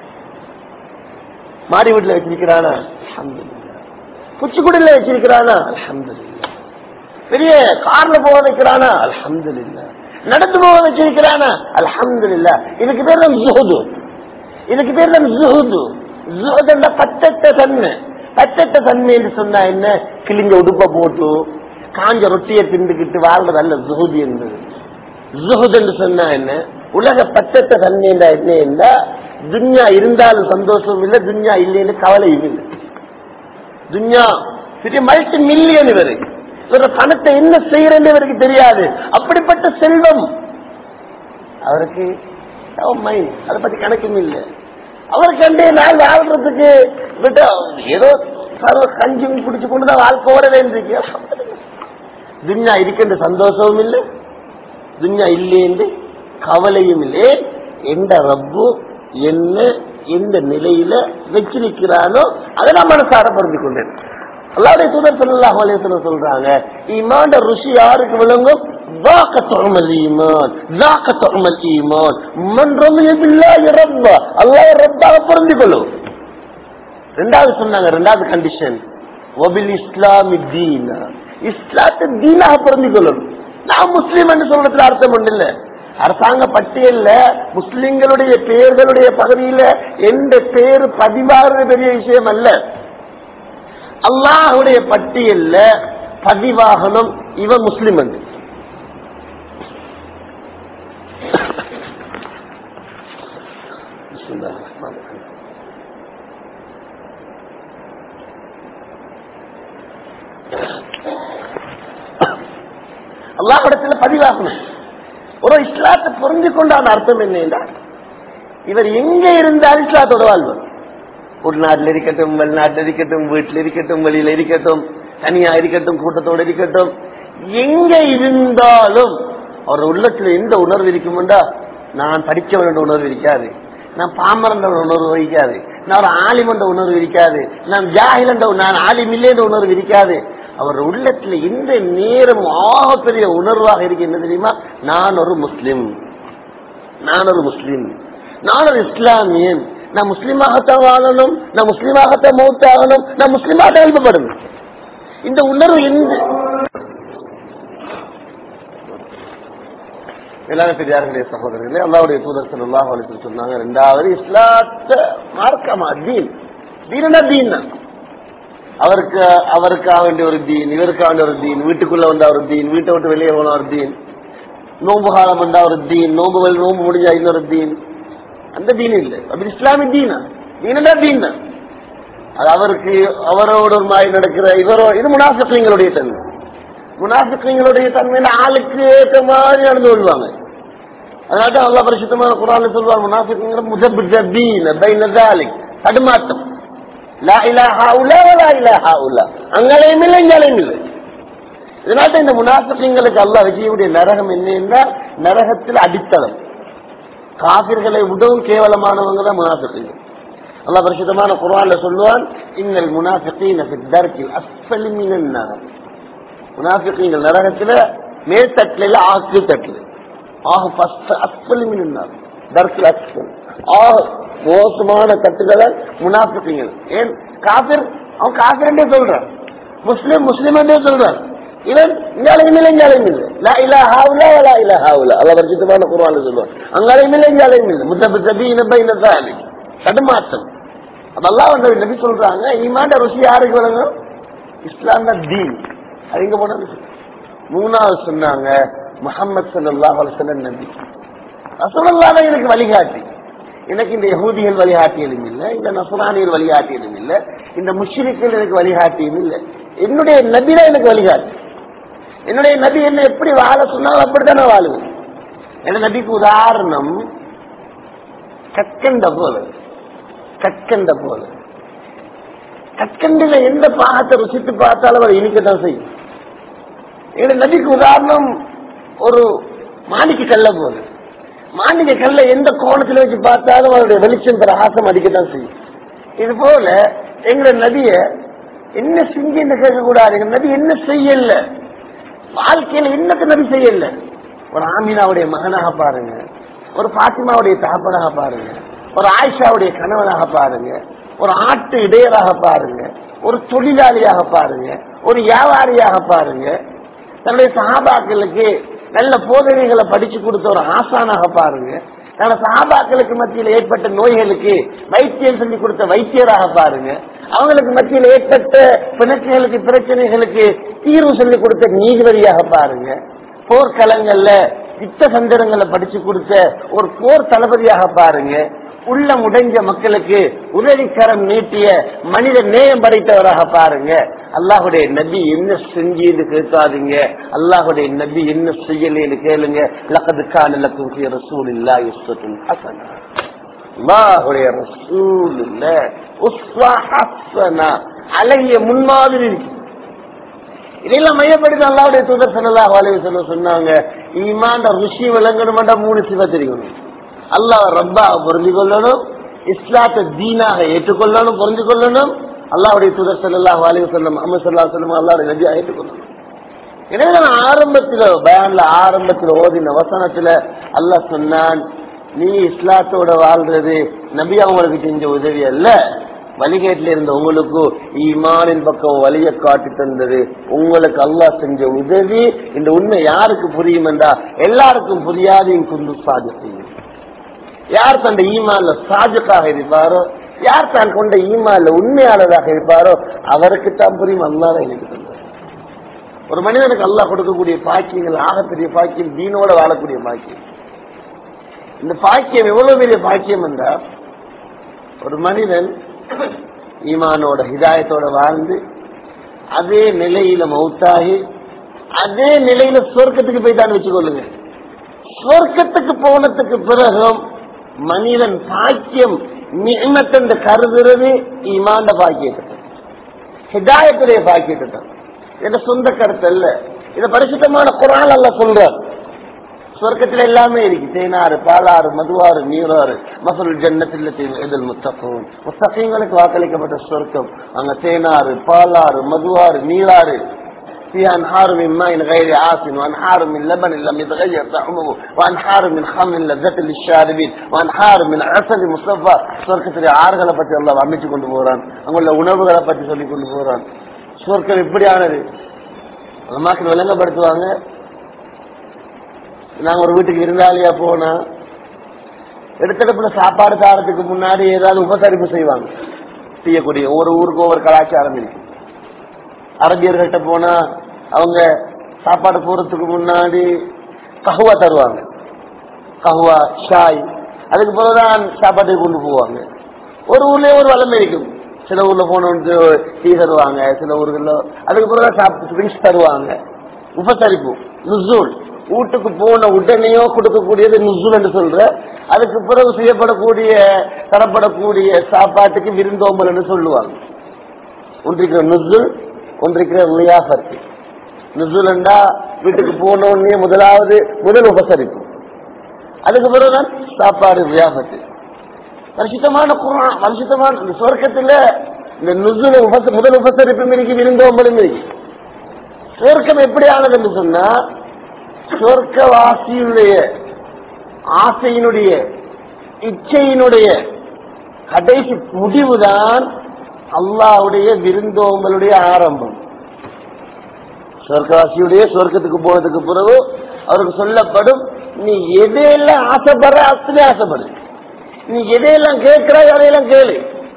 மாடி வீட்டுல வச்சிருக்கிறானா அல்ஹம்துலில்லாஹ் புச்சுக்குடியில வச்சிருக்கிறானா அல்ஹம்துலில்லாஹ் பெரிய கார்ல போக வைக்கிறானா அல்ஹம்துலில்லாஹ் நடந்து போக வச்சிருக்கிறானா அல்ஹம்துலில்லாஹ் இதுக்கு பேர் தான் ஜுஹுது இதுக்கு பேர் தான் ஜுஹுது ஜுஹுதுன்ற பச்சட்ட தன்மை பச்சட்ட தன்மை என்று சொன்னா என்ன கிழிஞ்ச உடுப்ப போட்டு காஞ்ச ரொட்டியை திண்டுக்கிட்டு வாழ்றது அல்ல ஜுஹுது என்பது ஜுஹுத் என்று சொன்னா என்ன உலக பச்சட்ட தன்மை என்றா என்ன என்றா துன்யா இருந்தாலும் சந்தோஷம் இல்லை துன்யா இல்லைன்னு கவலையும் இல்லை துன்யா பெரிய மல்டி மில்லியன் இவரு இவர பணத்தை என்ன செய்யறேன்னு இவருக்கு தெரியாது அப்படிப்பட்ட செல்வம் அவருக்கு மைண்ட் அதை பத்தி கணக்கும் இல்லை அவருக்கு அண்டே நாள் வாழ்றதுக்கு விட்டு ஏதோ சர்வ கஞ்சும் குடிச்சு கொண்டுதான் வாழ்க்கை ஓட வேண்டியிருக்கு துன்யா இருக்கின்ற சந்தோஷமும் இல்லை துன்யா இல்லை என்று கவலையும் இல்லை எந்த ரப்பு என்ன எந்த நிலையில வச்சிருக்கிறானோ அதை நான் மனசார புரிந்து கொண்டேன் அல்லாவுடைய தூதர் சொல்லலாம் வலையத்துல சொல்றாங்க ஈமான் ருஷி யாருக்கு விளங்கும் ذاق طعم الإيمان ذاق طعم الإيمان من رضي بالله ربا الله ربا புரிந்து கொள்ளும் ரெண்டாவது சொன்னாங்க ரெண்டாவது கண்டிஷன் ஒபில் இஸ்லாமி தீனா இஸ்லாத்தை தீனாக புரிந்து கொள்ளணும் நான் முஸ்லீம் என்று சொல்றதுல அர்த்தம் ஒன்று இல்ல அரசாங்க பட்டியல்ல முஸ்லிம்களுடைய பெயர்களுடைய பகுதியில எந்த பேர் பதிவாகிறது பெரிய விஷயம் அல்ல அல்லாஹுடைய பட்டியல்ல பதிவாகணும் இவன் முஸ்லிம் என்று بسم الله الرحمن الرحيم அல்லாஹிடத்துல பதிவாகணும் ஒரு இஸ்லாத்தை புரிஞ்சு கொண்டான அர்த்தம் என்ன என்றால் இவர் எங்க இருந்தால் இஸ்லாத்தோட வாழ்வார் உள்நாட்டில் இருக்கட்டும் வெளிநாட்டில் இருக்கட்டும் வீட்டில் இருக்கட்டும் வெளியில இருக்கட்டும் தனியா இருக்கட்டும் கூட்டத்தோடு இருக்கட்டும் எங்க இருந்தாலும் அவர் உள்ளத்துல எந்த உணர்வு இருக்கும்டா நான் படிச்சவன் என்ற உணர்வு இருக்காது நான் பாமரன் என்ற உணர்வு இருக்காது நான் ஒரு ஆலிம் என்ற உணர்வு இருக்காது நான் ஜாஹில் என்ற நான் ஆலிம் இல்லை என்ற உணர்வு இருக்காது அவர் உள்ளத்துல எந்த நேரம் ஆகப்பெரிய உணர்வாக இருக்கு என்ன தெரியுமா நான் ஒரு முஸ்லிம் நான் ஒரு முஸ்லிம் நான் ஒரு இஸ்லாமியன் நான் முஸ்லீமாகத்தான் வாழணும் நான் முஸ்லீமாகத்தான் மௌத்தாகணும் நான் முஸ்லீமாக எழுப்பப்படணும் இந்த உணர்வு எந்த எல்லாரும் பெரியார்களுடைய சகோதரர்களே அல்லாவுடைய தூதர் சல்லாஹ் அலிசன் சொன்னாங்க ரெண்டாவது இஸ்லாத்த மார்க்கமா தீன் தீனா தீன் தான் அவருக்கு அவருக்காக வேண்டிய ஒரு தீன் இவருக்காக வேண்டிய ஒரு தீன் வீட்டுக்குள்ள வந்தா ஒரு தீன் வீட்டை விட்டு வெளியே போன ஒரு தீன் நோம்பு காலம் வந்தா ஒரு தீன் நோம்பு வெளி- நோம்பு முடிஞ்சா இன்னொரு தீன் அந்த தீன் இல்ல அப்படி இஸ்லாமிய தீனா தீனா தீன் தான் அது அவருக்கு அவரோட ஒரு மாதிரி நடக்கிற இவரோ இது முனாஃபிக்களுடைய தன்மை முனாஃபிக்களுடைய தன்மையில ஆளுக்கு ஏற்ற மாதிரி நடந்து கொள்வாங்க அதனால தான் அல்லா பரிசுத்தமான குரான் சொல்வார் முனாஃபிக்ங்கிற முதபின் பைன தாலிக் தடுமாட்டம் லா இலாஹா உலா வலா இலாஹா உலா அங்களையும் இல்லை இங்களையும் இல்லை இதனால தான் இந்த முனாஃபிக்களுக்கு அல்லாஹ் விஜயுடைய நரகம் என்ன என்றால் நரகத்தில் அடித்தளம் காபிர்களை விடவும் கேவலமானவங்க தான் முனாஃபிக்கள் அல்லாஹ் பரிசுத்தமான குர்ஆன்ல சொல்லுவான் இன்னல் முனாஃபிகீன ஃபி தர்கில் அஸ்ஃபலி மினன் நார் முனாஃபிகீங்கள் நரகத்துல மேல்தட்டுல இல்ல ஆக்கு தட்டுல ஆக ஃபஸ்ட் அஸ்ஃபலி மினன் நார் தர்கில் அஸ்ஃபல் ஆக மோசமான தட்டுகளை முனாஃபிகீங்கள் ஏன் காபிர் அவன் காபிரண்டே சொல்றான் முஸ்லிம் முஸ்லிம் என்றே சொல்றான் இவன் இங்காலையும் இல்லை இங்காலையும் இல்லை லா இலாஹா உலா வலா இலாஹா உலா அல்லாஹ் பரிசுத்தமான குர்ஆன்ல சொல்லுவான் அங்காலையும் இல்லை இங்காலையும் இல்லை முத்தபித்தபீன பைன தாலிக் தடுமாற்றம் அதெல்லாம் வந்து நபி சொல்றாங்க ஈமாண்ட ருசி யாருக்கு விளங்கும் இஸ்லாம் தான் தீன் அது எங்க போனாலும் சரி. மூணாவது சொன்னாங்க முகமது சல்லாஹ் அலுவலம் நபி ரசூலுல்லாஹ் தான் எனக்கு வழிகாட்டி எனக்கு இந்த யகூதிகள் வழிகாட்டியதும் இல்லை இந்த நசுரானியல் வழிகாட்டியதும் இல்லை இந்த முஷ்ரிக்கள் எனக்கு வழிகாட்டியும் இல்லை என்னுடைய நபி தான் எனக்கு வழிகாட்டி என்னுடைய நபி என்ன எப்படி வாழ சொன்னாலும் அப்படித்தான் நான் வாழுவேன் என் நபிக்கு உதாரணம் கற்கண்ட போல கற்கண்ட போல கற்கண்டில எந்த பாகத்தை ருசித்து பார்த்தாலும் அவர் இனிக்கத்தான் செய்யும் எங்க நதிக்கு உதாரணம் ஒரு மாணிக்க கல்ல போல மாணிக்க கல்ல எந்த கோணத்துல வச்சு பார்த்தாலும் அவருடைய வெளிச்சம் பிரகாசம் அடிக்கத்தான் செய்யும் இது போல எங்க நதிய என்ன செஞ்சு என்ன கேட்க கூடாது எங்க நதி என்ன செய்யல வாழ்க்கையில என்னத்த நபி செய்யல ஒரு ஆமீனாவுடைய மகனாக பாருங்க ஒரு பாத்திமாவுடைய தகப்பனாக பாருங்க ஒரு ஆயிஷாவுடைய கணவனாக பாருங்க ஒரு ஆட்டு இடையராக பாருங்க ஒரு தொழிலாளியாக பாருங்க ஒரு வியாபாரியாக பாருங்க தன்னுடைய சகாபாக்களுக்கு நல்ல போதனைகளை படிச்சு கொடுத்த ஒரு ஆசானாக பாருங்க தன்னோட சகாபாக்களுக்கு மத்தியில் ஏற்பட்ட நோய்களுக்கு வைத்தியம் சொல்லி கொடுத்த வைத்தியராக பாருங்க அவங்களுக்கு மத்தியில் ஏற்பட்ட பிணக்குகளுக்கு பிரச்சனைகளுக்கு தீர்வு சொல்லி கொடுத்த நீதிபதியாக பாருங்க போர்க்களங்கள்ல யுத்த சந்திரங்களை படிச்சு கொடுத்த ஒரு போர் தளபதியாக பாருங்க உள்ள முடைஞ்ச மக்களுக்கு உதவிக்கரம் நீட்டிய மனித நேயம் படைத்தவராக பாருங்க அல்லாஹுடைய நபி என்ன செஞ்சுன்னு கேட்காதீங்க அல்லாஹுடைய நபி என்ன செய்யலன்னு கேளுங்க லக்கது காலலக்கும் ஃபீ ரசூலில்லாஹி உஸ்வத்துன் ஹஸனா அல்லாஹுடைய ரசூலுல்ல உஸ்வா ஹஸனா அழகிய முன்மாதிரி இருக்கு இதெல்லாம் மையப்படுத்தி அல்லாவுடைய தூதர் சல்லாஹ் அலைஹி வஸல்லம் சொன்னாங்க ஈமான் ருஷி விளங்கணும்டா மூணு சிவ தெரியணும் அல்லாஹ் ரப்பாக புரிஞ்சு கொள்ளணும் இஸ்லாத்தை தீனாக ஏற்றுக்கொள்ளணும் புரிஞ்சு கொள்ளணும் அல்லாவுடைய தூதர் சல்லாஹ் அலைஹி வஸல்லம் அஹமது சல்லா சொல்லம் அல்லாவுடைய நபியா ஏற்றுக்கொள்ளணும் எனவே நான் ஆரம்பத்துல பயான்ல ஆரம்பத்துல ஓதின வசனத்துல அல்லாஹ் சொன்னான் நீ இஸ்லாத்தோட வாழ்றது நபி அவங்களுக்கு செஞ்ச உதவி அல்ல வழிகேட்டில் இருந்த உங்களுக்கு ஈமானின் பக்கம் வழியை காட்டி தந்தது உங்களுக்கு அல்லாஹ் செஞ்ச உதவி இந்த உண்மை யாருக்கு புரியும் என்றா எல்லாருக்கும் புரியாது குந்து சாதி செய்யும் யார் தந்த ஈமான்ல சாஜுக்காக இருப்பாரோ யார் தான் கொண்ட ஈமான்ல உண்மையாளராக இருப்பாரோ அவருக்கு தான் புரியும் அல்லாத எனக்கு தந்தார் ஒரு மனிதனுக்கு அல்லாஹ் கொடுக்கக்கூடிய பாக்கியங்கள் ஆகப்பெரிய பாக்கியம் தீனோட வாழக்கூடிய பாக்கியம் இந்த பாக்கியம் எவ்வளவு பெரிய பாக்கியம் என்றா ஒரு மனிதன் ஈமானோட ஹிதாயத்தோட வாழ்ந்து அதே நிலையில மௌத்தாகி அதே நிலையில சொர்க்கத்துக்கு போய்தான் வச்சுக்கொள்ளுங்க சொர்க்கத்துக்கு போனதுக்கு பிறகும் மனிதன் பாக்கியம் நியமத்தென்று கருதுறது ஈமாண்ட பாக்கியத்தை ஹிதாயத்துடைய பாக்கியத்தை இது சொந்த கருத்து அல்ல இது பரிசுத்தமான குரான் அல்ல சொல்றார் சொர்க்கத்துல எல்லாமே இருக்கு தேனாறு பாலாறு மதுவாறு நீராறு மசல் ஜன்னத்தில் இதில் முத்தகம் முத்தகங்களுக்கு வாக்களிக்கப்பட்ட சொர்க்கம் அங்க தேனாறு பாலாறு மதுவாறு நீராறு فيها أنهار من ماء غير آسن وأنهار من لبن لم يتغير طعمه وأنهار من خمر لذة للشاربين وأنهار من عسل مصفى சொர்க்கத்துடைய ஆறுகளை பற்றி எல்லாம் அமைச்சு கொண்டு போறான் அங்குள்ள உணவுகளை பற்றி சொல்லி கொண்டு போறான் சொர்க்கம் எப்படியானது மக்கள் விளங்கப்படுத்துவாங்க நாங்க ஒரு வீட்டுக்கு விருந்தாளியா போனா எடுத்தடுப்புல சாப்பாடு தாரத்துக்கு முன்னாடி ஏதாவது உபசரிப்பு செய்வாங்க செய்யக்கூடிய ஒவ்வொரு ஊருக்கு ஒவ்வொரு கலாச்சாரம் இருக்கு அரபியர்கள்ட்ட போனா அவங்க சாப்பாடு போறதுக்கு முன்னாடி கஹுவா தருவாங்க கஹுவா ஷாய் அதுக்கு பிறகுதான் சாப்பாட்டுக்கு கொண்டு போவாங்க ஒரு ஊர்லயே ஒரு வளமை இருக்கும் சில ஊர்ல போனவனுக்கு டீ தருவாங்க சில ஊர்கள்ல அதுக்கு பிறகுதான் சாப்பிட்டு ட்ரிங்க்ஸ் தருவாங்க உபசரிப்பு நுசூல் வீட்டுக்கு போன உடனேயோ கொடுக்கக்கூடியது நுசுல் என்று சொல்ற அதுக்கு பிறகு செய்யப்படக்கூடிய தரப்படக்கூடிய சாப்பாட்டுக்கு விருந்தோம்பல் என்று சொல்லுவாங்க ஒன்றிக்கிற நுசுல் ஒன்றிக்கிற லியாஃபத் நுசுலண்டா வீட்டுக்கு போன உடனே முதலாவது முதல் உபசரிப்பு அதுக்கு பிறகுதான் சாப்பாடு வியாபத்து பரிசுத்தமான குரான் பரிசுத்தமான இந்த சொர்க்கத்துல இந்த நுசுல உபச முதல் உபசரிப்பும் இருக்கு விருந்தோம்பலும் இருக்கு சொர்க்கம் எப்படியானது என்று சொன்னா சொர்க்கவாசியுடைய ஆசையினுடைய இச்சையினுடைய கடைசி முடிவுதான் அல்லாவுடைய விருந்தோம்பலுடைய ஆரம்பம் சொர்க்கவாசியுடைய சொர்க்கத்துக்கு போனதுக்கு பிறகு அவருக்கு சொல்லப்படும் நீ எதையெல்லாம் ஆசைப்படுற அத்தனை ஆசைப்படு நீ எதையெல்லாம் கேட்கிறாய் அதையெல்லாம் கேளு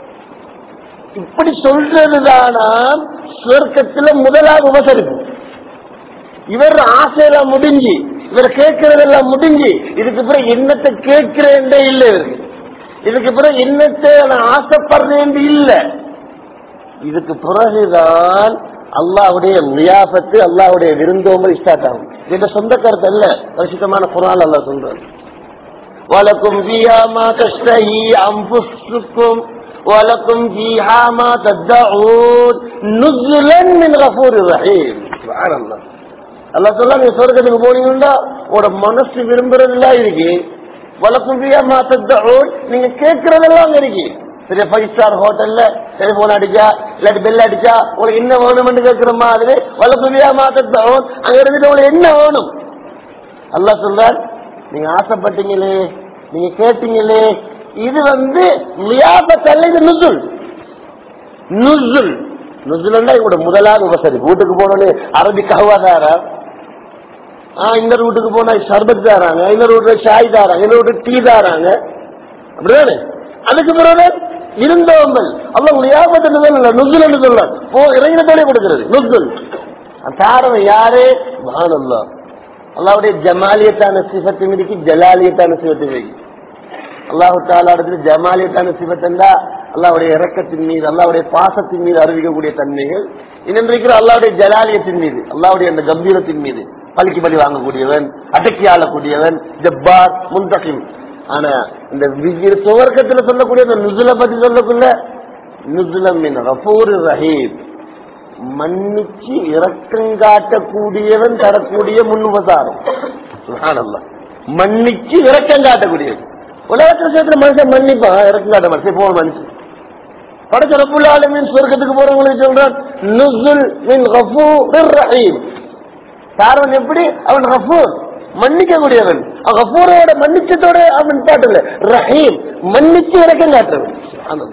இப்படி சொல்றதுதானா சொர்க்கத்துல முதலாவது உபசரிப்பு இவர் ஆசையெல்லாம் முடிஞ்சு இவர் கேட்கறதெல்லாம் முடிஞ்சு இதுக்கு பிறகு என்னத்தை கேட்கிறேன் இல்ல இவருக்கு இதுக்கு பிறகு என்னத்தை நான் ஆசைப்படுறேன் இல்ல இதுக்கு பிறகுதான் அல்லாவுடைய லியாபத்து அல்லாவுடைய விருந்தோம்பல் ஸ்டார்ட் ஆகும் இது சொந்த கருத்து அல்ல பரிசுத்தமான குரான் அல்ல சொல்றாரு வலக்கும் فيها ما تشتهي أنفسكم ولكم فيها ما تدعون نزلا من غفور رحيم سبحان الله அல்லா சொல்ல நீங்க சொர்க்கத்துக்கு போனீங்கன்னா உங்களோட மனசு விரும்புறதெல்லாம் இருக்கு வழக்கம் மாத்தோன் நீங்க கேட்கறதெல்லாம் அங்க இருக்கு பெரிய ஃபைவ் ஸ்டார் ஹோட்டல்ல டெலிபோன் அடிச்சா இல்லாட்டி பெல் அடிச்சா உங்களுக்கு என்ன வேணும்னு கேட்கிற மாதிரி வழக்கம் மாத்தோன் அங்க இருந்துட்டு உங்களுக்கு என்ன வேணும் அல்லா சொல்றார் நீங்க ஆசைப்பட்டீங்களே நீங்க கேட்டீங்களே இது வந்து லியாபத்தல்ல இது நுசுல் நுசுல் நுசுலண்டா இவங்க முதலாவது உபசரி வீட்டுக்கு போனோன்னு அரபி கஹ்வா தாரா ஆஹ் இன்னொரு வீட்டுக்கு போனா சர்பத் தாராங்க இன்னொரு வீட்டுல ஷாய் தாராங்க இன்னொரு வீட்டுக்கு டீ தாராங்க அப்படிதானே அதுக்கு பிறகு இருந்தோம்பல் அல்ல லியாபத்து நுசுல் நுசுல் சொல்ல போ இறைவனத்தோட கொடுக்கிறது நுசுல் தாரவன் யாரு மகானல்லா அல்லாவுடைய ஜமாலியத்தான சிவத்தின் இருக்கு ஜலாலியத்தான சிவத்தின் இருக்கு அல்லாஹு தாலாடத்துல ஜமாலியத்தான சிவத்தந்தா அல்லாவுடைய இறக்கத்தின் மீது அல்லாவுடைய பாசத்தின் மீது அறிவிக்கக்கூடிய தன்மைகள் இன்னொன்று அல்லாவுடைய ஜலாலியத்தின் மீது அல்லாவுடைய அந்த கம்பீரத்தின் மீது பலிக்கு பலி வாங்கக்கூடியவன் அடக்கி ஆளக்கூடியவன் ஜப்பார் முந்தகிம் ஆனா இந்த விஜய் சுவர்க்கத்துல சொல்லக்கூடிய அந்த நுசுல பத்தி சொல்லக்குள்ள நுசுலமின் ரஃபூர் ரஹீம் மன்னிச்சு இறக்கங்காட்டக்கூடியவன் தரக்கூடிய முன் உபசாரம் சுப்ஹானல்லாஹ். மன்னிச்சு இறக்கம் காட்டக்கூடியவன் உலகத்துல சேர்த்துல மனுஷன் மன்னிப்பான் இறக்கம் காட்ட மனுஷன் போன மனுஷன் படைச்ச ரப்புல் ஆலமீன் சொர்க்கத்துக்கு போறவங்களுக்கு சொல்றான் நுசுல் மின் கஃபூர் ரஹீம் சாரவன் எப்படி அவன் கஃபூர் மன்னிக்க கூடியவன் அவன் கஃபூரோட மன்னிச்சதோட அவன் பாட்டுல ரஹீம் மன்னிச்சு இறக்கம் காட்டுறவன் சுப்ஹானல்லாஹ்.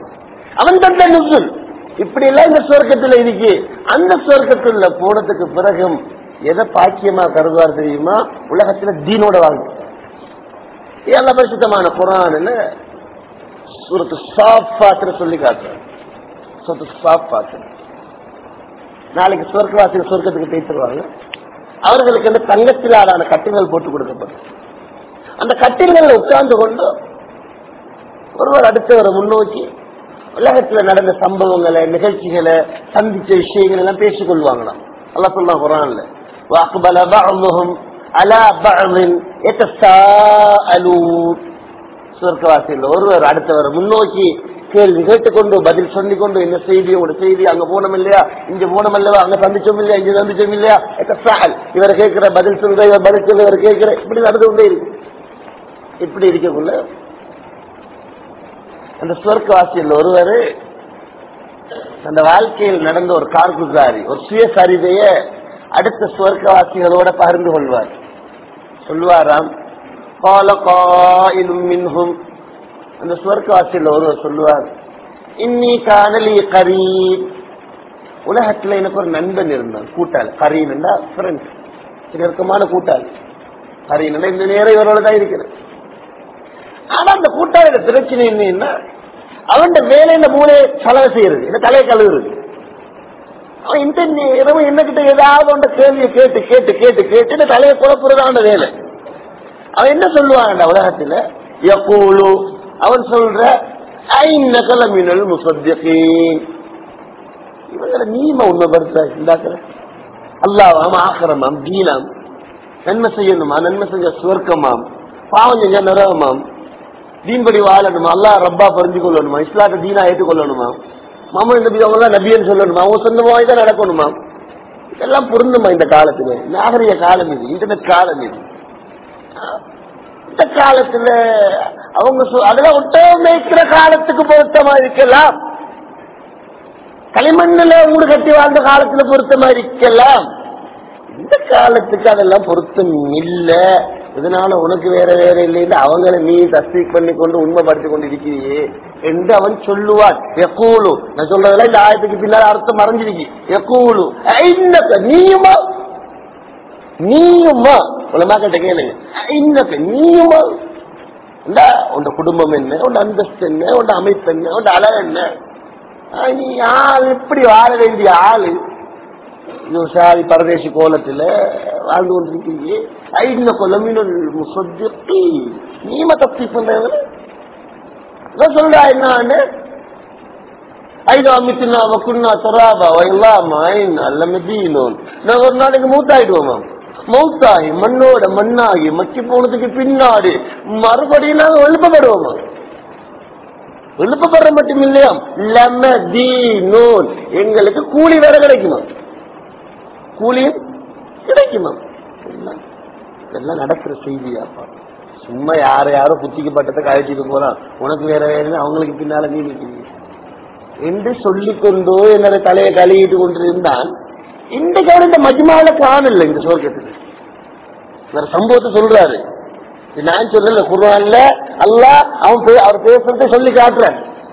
அவன் தந்த நுசுல் இப்படி எல்லாம் இந்த சுவர்க்கத்துல இருக்கு அந்த சுவர்க்கத்துல போனதுக்கு பிறகும் எதை பாக்கியமா கருதுவார் தெரியுமா உலகத்துல தீனோட வாழ்க்கை எல்லா பரிசுத்தமான குரான் சூரத்து சாப்பாத்துல சொல்லி காட்டுறேன் சூரத்து சாப்பாத்து நாளைக்கு சொர்க்கவாசிகள் சொர்க்கத்துக்கு பேசிடுவாங்க அவர்களுக்கு அந்த தங்கத்திலான கட்டில்கள் போட்டு கொடுக்கப்படும் அந்த கட்டில்கள் உட்கார்ந்து கொண்டு ஒருவர் அடுத்தவரை முன்னோக்கி உலகத்துல நடந்த சம்பவங்களை நிகழ்ச்சிகளை சந்திச்ச விஷயங்கள் எல்லாம் பேசிக் கொள்வாங்களாம் அல்ல சொல்லலாம் குரான்ல واقبل بعضهم على بعض يتساءلون சொர்க்கவாசியில் ஒருவர் அடுத்தவர் முன்னோக்கி கேள்வி கேட்டுக்கொண்டு பதில் சொல்லிக் கொண்டு என்ன செய்தி உங்களோட செய்தி அங்க போனோம் இல்லையா இங்க போனோம் இல்லையா அங்க சந்திச்சோம் இல்லையா இங்க சந்திச்சோம் இல்லையா எத்தசால் இவர் கேட்கிற பதில் சொல்ற இவர் பதில் சொல்ற இவர் கேட்கிற இப்படி நடந்து கொண்டே இருக்கு இப்படி இருக்கக்குள்ள அந்த சொர்க்கவாசியில் ஒருவர் அந்த வாழ்க்கையில் நடந்த ஒரு கார்குசாரி ஒரு சுயசரிதைய அடுத்த சுவர்க்கவாசிகளோட பகிர்ந்து கொள்வார் சொல்லுவாராம் قال قائل منهم அந்த சுவர்க்கவாசியில் ஒருவர் சொல்லுவார் இன்னி காணலி கரீப் உலகத்துல எனக்கு ஒரு நண்பன் இருந்தான் கூட்டாளி கரீன்டா ஃப்ரெண்ட் நெருக்கமான கூட்டாளி கரீன் இந்த நேரம் இவரோட தான் இருக்கிறேன் ஆனா அந்த கூட்டாளியோட பிரச்சனை என்னன்னா அவன் வேலையில மூளையை செலவு செய்யறது இந்த தலையை கழுவுறது அவன் இந்த நேரம் என்ன கிட்ட ஏதாவது ஒன்ற கேள்வியை கேட்டு கேட்டு கேட்டு கேட்டு இந்த தலையை குழப்புறதான் வேலை அவன் என்ன சொல்லுவான் உலகத்துல எப்பூலு அவன் சொல்ற ஐநகல மினல் முசத்தியகீன் இவங்களை நீம உண்மைப்படுத்த இந்தாக்கிற அல்லாவாம் ஆக்கிரமாம் தீனாம் நன்மை செய்யணுமா நன்மை செஞ்ச சுவர்க்கமாம் பாவம் செஞ்ச நரகமாம் தீன்படி வாழணுமா அல்லா ரப்பா புரிஞ்சு கொள்ளணுமா இஸ்லாத்தை தீனா ஏற்றுக்கொள்ளணுமா மாமன் நபி அவங்க எல்லாம் நபியன்னு சொல்லணுமா அவங்க சொன்ன மாதிரி தான் நடக்கணுமா இதெல்லாம் பொருந்துமா இந்த காலத்துல நாகரிக காலம் இது இன்டர்நெட் காலம் இது இந்த காலத்துல அவங்க அதெல்லாம் ஒட்டகம் மேய்க்கிற காலத்துக்கு பொருத்தமா இருக்கலாம் களிமண்ணில் ஊடு கட்டி வாழ்ந்த காலத்துல பொருத்தமா இருக்கலாம் இந்த காலத்துக்கு அதெல்லாம் பொருத்தம் இல்ல இதனால உனக்கு வேற வேற இல்லைன்னு அவங்களை நீ தஸ்தீக் பண்ணி கொண்டு உண்மைப்படுத்திக் கொண்டு இருக்கிறியே என்று அவன் சொல்லுவான் எக்கூலு நான் சொல்றதெல்லாம் இந்த ஆயத்துக்கு பின்னால் அர்த்தம் மறைஞ்சிருக்கு எக்கூலு நீயுமா நீயுமா உலமா கிட்ட கேளுங்க இன்னக்கு நீயுமா உண்ட குடும்பம் என்ன உண்ட அந்தஸ்து என்ன உண்ட அமைப்பு என்ன உண்ட அழகு என்ன நீ ஆள் எப்படி வாழ வேண்டிய ஆளு இது சாதி பரதேசி கோலத்துல வாழ்ந்து கொண்டிருக்கீங்க ஐந கொலமினல் முசத்தி நீம தப்பி பண்றவங்க சொல்றா என்ன ஐதா அமித்துனா வக்குன்னா தராபா வயலாமா அல்ல மெதீனோன் நான் ஒரு நாளைக்கு மூத்தாயிடுவோமா மௌத்தாகி மண்ணோட மண்ணாகி மக்கி போனதுக்கு பின்னாடி மறுபடியும் நாங்க எழுப்பப்படுவோமா எழுப்பப்படுற மட்டும் இல்லையா லம தீனோன் எங்களுக்கு கூலி வேற கிடைக்குமா கூலியும் கிடைக்குமா இதெல்லாம் நடக்கிற செய்தியாப்பா சும்மா யார யாரோ புத்திக்கு பட்டத்தை கழிச்சிட்டு போறான் உனக்கு வேற வேற அவங்களுக்கு பின்னால நீ நிற்கிறீங்க என்று சொல்லிக்கொண்டோ என்னோட தலையை கழுவிட்டு கொண்டிருந்தான் இன்றைக்கு அவர் இந்த மஜ்மால காணல இந்த சொர்க்கத்துக்கு வேற சம்பவத்தை சொல்றாரு நான் சொல்லல குர்ஆன்ல அல்லாஹ் அவன் அவர் பேசுறதை சொல்லி காட்டுறேன்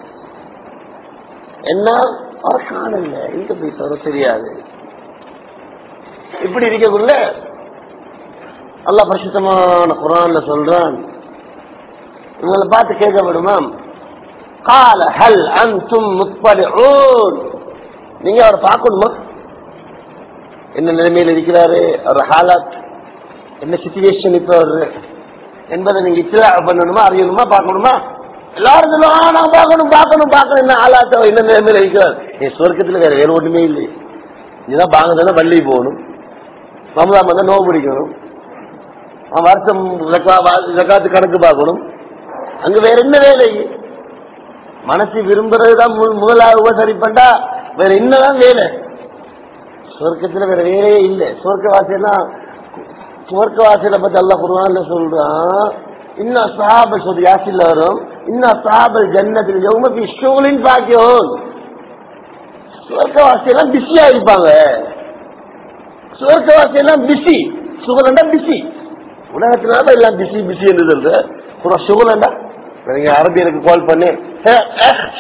என்ன அவர் காணல எங்க போய் சொல்ல தெரியாது இப்படி இருக்கக்குள்ள அல்லாஹ் பரிசுத்தமான குரான்ல சொல்றான் உங்களை பார்த்து கேட்க விடுமா கால ஹல் அன்தும் முத்பலிஊன் நீங்க அவரை பார்க்கணுமா என்ன நிலைமையில் இருக்கிறாரு அவர் ஹாலாத் என்ன சுச்சுவேஷன் இப்ப அவர் என்பதை நீங்க இத்திலா பண்ணணுமா அறியணுமா பார்க்கணுமா எல்லாரும் சொல்லுவாங்க நான் பார்க்கணும் பார்க்கணும் பார்க்கணும் என்ன ஆளாத்த என்ன நிலைமையில இருக்கிறார் என் சொர்க்கத்துல வேற வேற ஒண்ணுமே இல்லை இதுதான் பாங்க வள்ளி போகணும் ரமதான் வந்தா நோவு பிடிக்கணும் அவன் வருஷம் ஜக்காத்து கணக்கு பார்க்கணும் அங்க வேற என்ன வேலை மனசு விரும்புறதுதான் முதலாவது உபசரிப்பண்டா வேற என்னதான் வேலை சொர்க்கத்துல வேற வேலையே இல்லை சொர்க்கவாசியெல்லாம் சொர்க்கவாசியில பத்தி அல்ல குருவான்ல சொல்றான் இன்னும் சஹாபல் சொல்லி யாசில் வரும் இன்னும் சஹாபல் ஜன்னத்தில் ஜவுமதி ஷோலின் பாக்கியம் சொர்க்கவாசி எல்லாம் பிஸியா இருப்பாங்க சொர்க்கவாசி எல்லாம் பிஸி சுகலண்டா பிஸி உலகத்தினால எல்லாம் பிஸி பிஸி என்று சொல்ற சுகலண்டா நீங்க அரபியனுக்கு கால் பண்ணி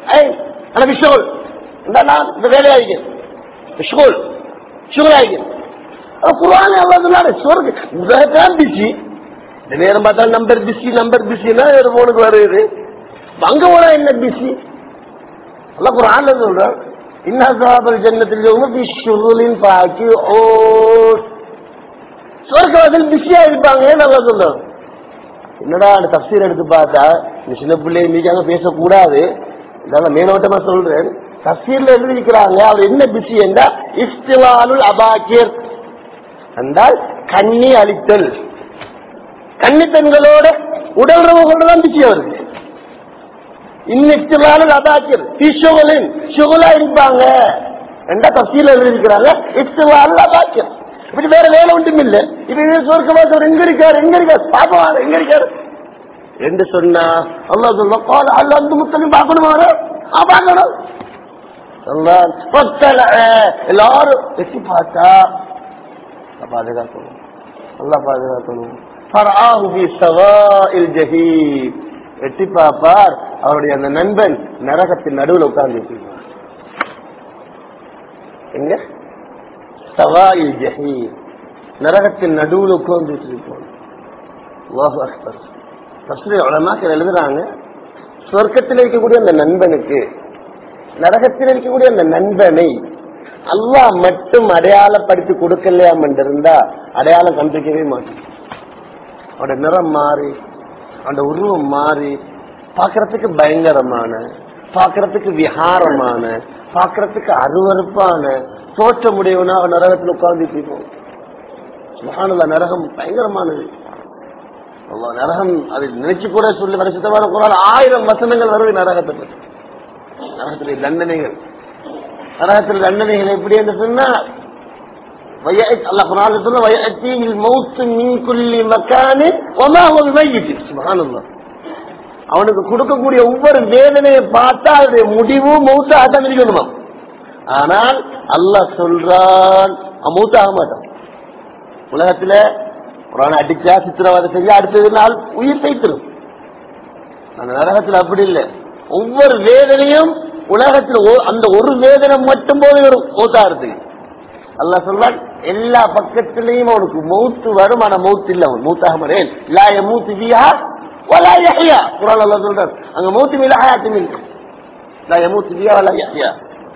ஏய் ஆனா விஷோல் இந்த நான் இந்த வேலையாகிறேன் விஷோல் ஷுகராகிறேன் குரான் எல்லாம் சொன்னாரு சொர்க்க உலகத்தான் பிஸி இந்த நேரம் பார்த்தா நம்பர் பிஸி நம்பர் பிஸின்னா ஒரு போனுக்கு வருது அங்க போனா என்ன பிஸி எல்லாம் குரான்ல சொல்றான் இன்னசாபல் ஜன்னத்தில் ஷுகுலின் பாக்கி ஓ சொர்க்கவாசல் பிஸியா இருப்பாங்க நல்லா சொல்றோம் என்னடா அந்த தப்சீர் எடுத்து பார்த்தா இந்த சின்ன பிள்ளைய மீதி அங்க பேசக்கூடாது இதெல்லாம் மேலோட்டமா சொல்றேன் தப்சீர்ல எழுதிக்கிறாங்க அவர் என்ன பிஸி என்றா இஸ்திலாலுல் அபாக்கிர் என்றால் கண்ணி அழித்தல் கன்னி பெண்களோட உடல் உறவு கொண்டுதான் பிஸி அவருக்கு இன்னிஸ்திலாலுல் அபாக்கிர் சுகலின் சுகலா இருப்பாங்க ரெண்டா தப்சீர்ல எழுதிக்கிறாங்க இஸ்திலாலுல் அபாக்கிர் இப்படி வேற வேலை ஒன்றும் இல்ல இப்ப சொர்க்கவாசவர் எங்க இருக்காரு எங்க இருக்காரு பாப்பவாரு எங்க இருக்காரு என்று சொன்னா அல்லா சொல்ல கால அல்ல அந்த முத்தலையும் பார்க்கணுமா பார்க்கணும் எல்லாரும் எட்டி பார்த்தா பாதுகாக்கணும் நல்லா பாதுகாக்கணும் எட்டி பாப்பார் அவருடைய அந்த நண்பன் நரகத்தின் நடுவில் உட்கார்ந்து எங்க சவாயில் ஜஹீர் நரகத்தின் நடுவில் உட்கார்ந்துட்டு இருப்போம் அல்லாஹு அக்பர் தப்சீர் உலமாக்கள் எழுதுறாங்க சொர்க்கத்தில் இருக்கக்கூடிய அந்த நண்பனுக்கு நரகத்தில் இருக்கக்கூடிய அந்த நண்பனை அல்லாஹ் மட்டும் அடையாளப்படுத்தி கொடுக்கலையாம் இருந்தா அடையாளம் கண்டிக்கவே மாட்டோம் அவட நிறம் மாறி அந்த உருவம் மாறி பாக்குறதுக்கு பயங்கரமான பாக்குறதுக்கு விகாரமான பாக்குறதுக்கு அருவறுப்பான தோற்றமுடையவனா அவன் நரகத்தில் உட்கார்ந்துட்டு இருப்போம் சுகானுல நரகம் பயங்கரமானது அல்லாஹ் நரகம் அது நினைச்சு கூட சொல்லி வருஷத்தமான குரான் ஆயிரம் வசனங்கள் வருது நரகத்தை பற்றி நரகத்துடைய தண்டனைகள் நரகத்தில் தண்டனைகள் எப்படி என்று சொன்னா ويأت الله قرآن يقول ويأتيه الموت من كل مكان وما هو بميت سبحان الله அவனுக்கு கொடுக்கக்கூடிய ஒவ்வொரு வேதனையை பார்த்தா அதனுடைய முடிவு மௌத்தாக தான் இருக்கணுமா ஆனால் அல்லாஹ் சொல்றான் அவன் மௌத்தாக மாட்டான் உலகத்துல குரான் அடிச்சா சித்திரவாதை செஞ்சா அடுத்தது நாள் உயிர் தைத்திரும் அந்த நரகத்துல அப்படி இல்லை ஒவ்வொரு வேதனையும் உலகத்துல ஒ- அந்த ஒரு வேதனை மட்டும் போது வரும் மௌத்தாகிறதுக்கு அல்லாஹ் சொல்றான் எல்லா பக்கத்திலையும் அவனுக்கு மௌத்து வரும் ஆனா மௌத்து இல்ல அவன் மௌத்தாக மாட்டேன் லாய மூத்து பியா வலா யஹ்யா குரான் அல்லாஹ் சொல்றான் அங்க மௌத்து மில ஹயாத்து மில் லாய மூத்து பியா வலா யஹ்யா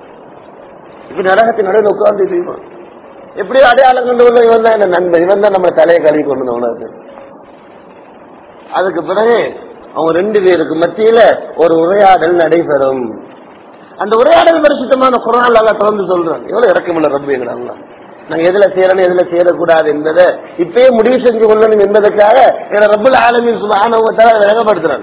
இப்ப நரகத்தின் நடுவில் உட்கார்ந்து செய்வான் எப்படி அடையாளம் கொண்டு வந்த இவன் தான் என்ன நண்பன் இவன் தான் நம்ம தலையை கழுவி கொண்டு வந்த உனக்கு அதுக்கு பிறகு அவங்க ரெண்டு பேருக்கு மத்தியில ஒரு உரையாடல் நடைபெறும் அந்த உரையாடல் பரிசுத்தமான குரான் எல்லாம் தொடர்ந்து சொல்றாங்க எவ்வளவு இறக்கமுள்ள ரப்பு எங்கடா நாங்க எதுல செய்யறோம் எதுல செய்யக்கூடாது என்பதை இப்பயே முடிவு செஞ்சு கொள்ளணும் என்பதற்காக எங்க ரப்புல் ஆலமின் சுபானவத்தால விலகப்படுத்துறாங்க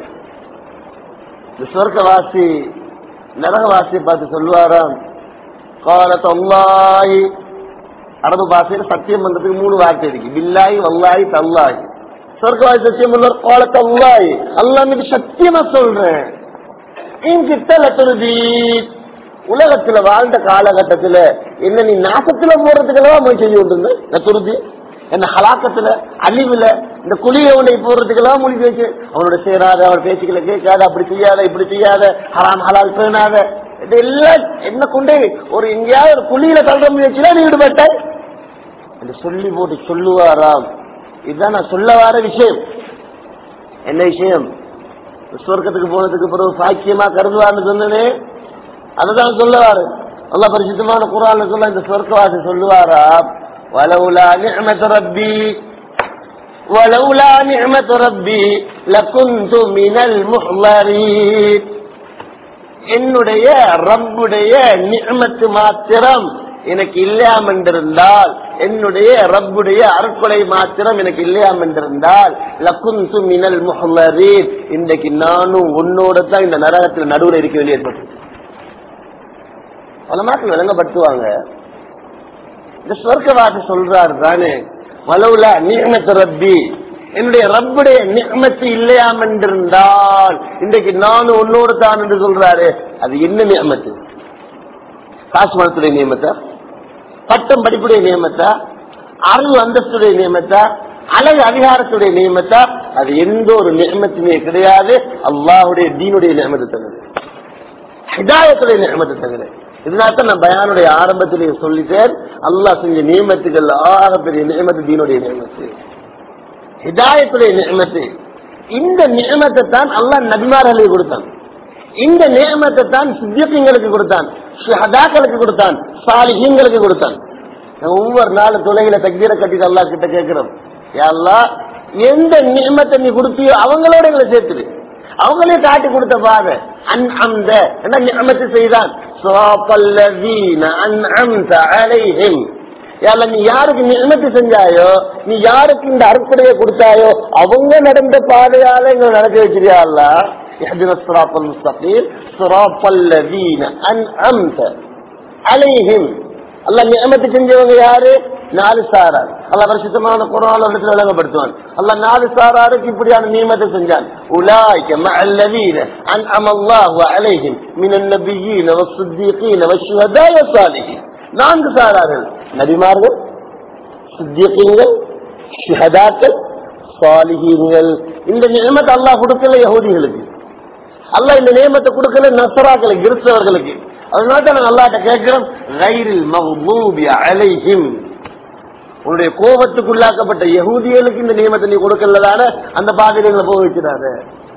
இந்த சொர்க்கவாசி நரகவாசியை பார்த்து சொல்லுவாராம் காலத் அல்லாஹி அரபு பாஷையில சத்தியம் பண்றதுக்கு மூணு வார்த்தை இருக்கு பில்லாய் வல்லாய் தல்லாய் சொர்க்கவாசி சத்தியம் பண்ணுவார் காலத் அல்லாஹி அல்லாஹ் மீது சத்தியமா சொல்றேன் என்கிட்ட லத்துருதி உலகத்துல வாழ்ந்த காலகட்டத்துல என்ன நீ நாசத்துல போறதுக்கெல்லாம் முயற்சி செஞ்சு கொண்டிருந்த லத்துருதி என்ன ஹலாக்கத்துல அழிவுல இந்த குழியவனை போடுறதுக்கெல்லாம் மொழி வச்சு அவனோட சேராத அவன் பேச்சுக்களை கேட்காத அப்படி செய்யாத இப்படி செய்யாத ஹராம் ஹலால் பேணாத இதெல்லாம் என்ன கொண்டே ஒரு எங்கேயாவது ஒரு குழியில தள்ளுற முயற்சியில நீ ஈடுபட்ட என்று சொல்லி போட்டு சொல்லுவாராம் இதுதான் நான் சொல்ல வர விஷயம் என்ன விஷயம் சொர்க்கத்துக்கு போனதுக்கு பிறகு சாக்கியமா கருதுவார்னு சொன்னனே அதுதான் சொல்லுவாரு நல்ல பரிசுத்தமான குரான் சொல்ல இந்த சொர்க்கவாசி சொல்லுவாரா வலவுலா நிஅமத் ரப்பி ولولا نعمة ربي لكنت من المحضرين என்னுடைய ரப்புடைய நிஅமத்து மாத்திரம் எனக்கு இல்லையாமென்றிருந்தால் என்னுடைய ரப்புடைய அருட்கொலை மாத்திரம் எனக்கு இல்லையாமென்றிருந்தால் லக்குந்து மினல் முஹல்லரீன் இன்றைக்கு நானும் உன்னோட தான் இந்த நரகத்தில் நடுவில் இருக்க வேண்டிய ஏற்பட்டு பல நாட்கள் விளங்கப்படுத்துவாங்க இந்த சொர்க்கவாசி சொல்றாரு தானே வலவுல நியமத்து ரப்பி என்னுடைய ரப்புடைய நியமத்து இல்லையாமென்றிருந்தால் இன்றைக்கு நானும் உன்னோடு தான் என்று சொல்றாரு அது என்ன நியமத்து காசு மனத்துடைய நியமத்தா பட்டம் படிப்புடைய நியமத்தா அறிவு அந்தஸ்துடைய நியமத்தா அழகு அதிகாரத்துடைய நியமத்தா அது எந்த ஒரு நியமத்துமே கிடையாது அல்லாஹுடைய தீனுடைய நியமத்து தந்தது ஹிதாயத்துடைய நியமத்தை தவிர இதனால்தான் நான் பயானுடைய ஆரம்பத்திலேயே சொல்லிட்டேன் அல்லாஹ் செஞ்ச நியமத்துகள் ஆக பெரிய நியமத்து தீனுடைய நியமத்து ஹிதாயத்துடைய நியமத்து இந்த நியமத்தை தான் அல்லாஹ் நபிமார்களுக்கு கொடுத்தான் இந்த நியமத்தை தான் சித்தியங்களுக்கு கொடுத்தான் ஷஹதாக்களுக்கு கொடுத்தான் சாலிஹீங்களுக்கு கொடுத்தான் நான் ஒவ்வொரு நாளும் தொலைகளை தக்தீர கட்டிட்டு அல்லாஹ் கிட்ட கேட்கிறோம் யா அல்லாஹ் எந்த நியமத்தை நீ கொடுத்தியோ அவங்களோட எங்களை சேர்த்துடு அவங்களே காட்டி கொடுத்த பாதை அன் அந்த என்ன நியமத்தை செய்தான் சுராப்பல்லவீன அன் அந்த அலைஹிம் யாழ்லா, நீ யாருக்கு நியமத்து செஞ்சாயோ நீ யாருக்கு இந்த அற்புடைய கொடுத்தாயோ அவங்க நடந்த பாதையால எங்களை நடக்க வச்சிருயா அல்லா اهدنا الصراط المستقيم صراط الذين انعمت عليهم அல்லாஹ் நியமத்து செஞ்சவங்க யாரு நாலு சாரார் அல்லாஹ் பரிசுத்தமான குரான் இடத்துல விளங்கப்படுத்துவான் அல்லாஹ் நாலு சாராருக்கு இப்படியான நியமத்தை செஞ்சான் உலாய்க்க மஅல்லதீன அன்அம அல்லாஹு அலைஹிம் மினன் நபியீன வஸ்ஸித்தீகீன வஷ்ஷுஹதாஇ வஸ்ஸாலிஹீன் நான்கு சாரார்கள் நபிமார்கள் சித்தியகீன்கள் ஷுஹதாக்கள் சாலிஹீன்கள் இந்த நியமத்தை அல்லாஹ் கொடுக்கல யஹூதிகளுக்கு அல்லாஹ் இந்த நியமத்தை கொடுக்கல நசராக்களுக்கு கிறிஸ்தவர்களுக்கு அதனால தான் நான் அல்லாட்ட கேட்கிறோம் கைரில் மஹ்பூபி அலைஹிம் உன்னுடைய கோபத்துக்குள்ளாக்கப்பட்ட யகூதிகளுக்கு இந்த நியமத்தை நீ கொடுக்கலதான அந்த பாதையில போக வச்சிடாத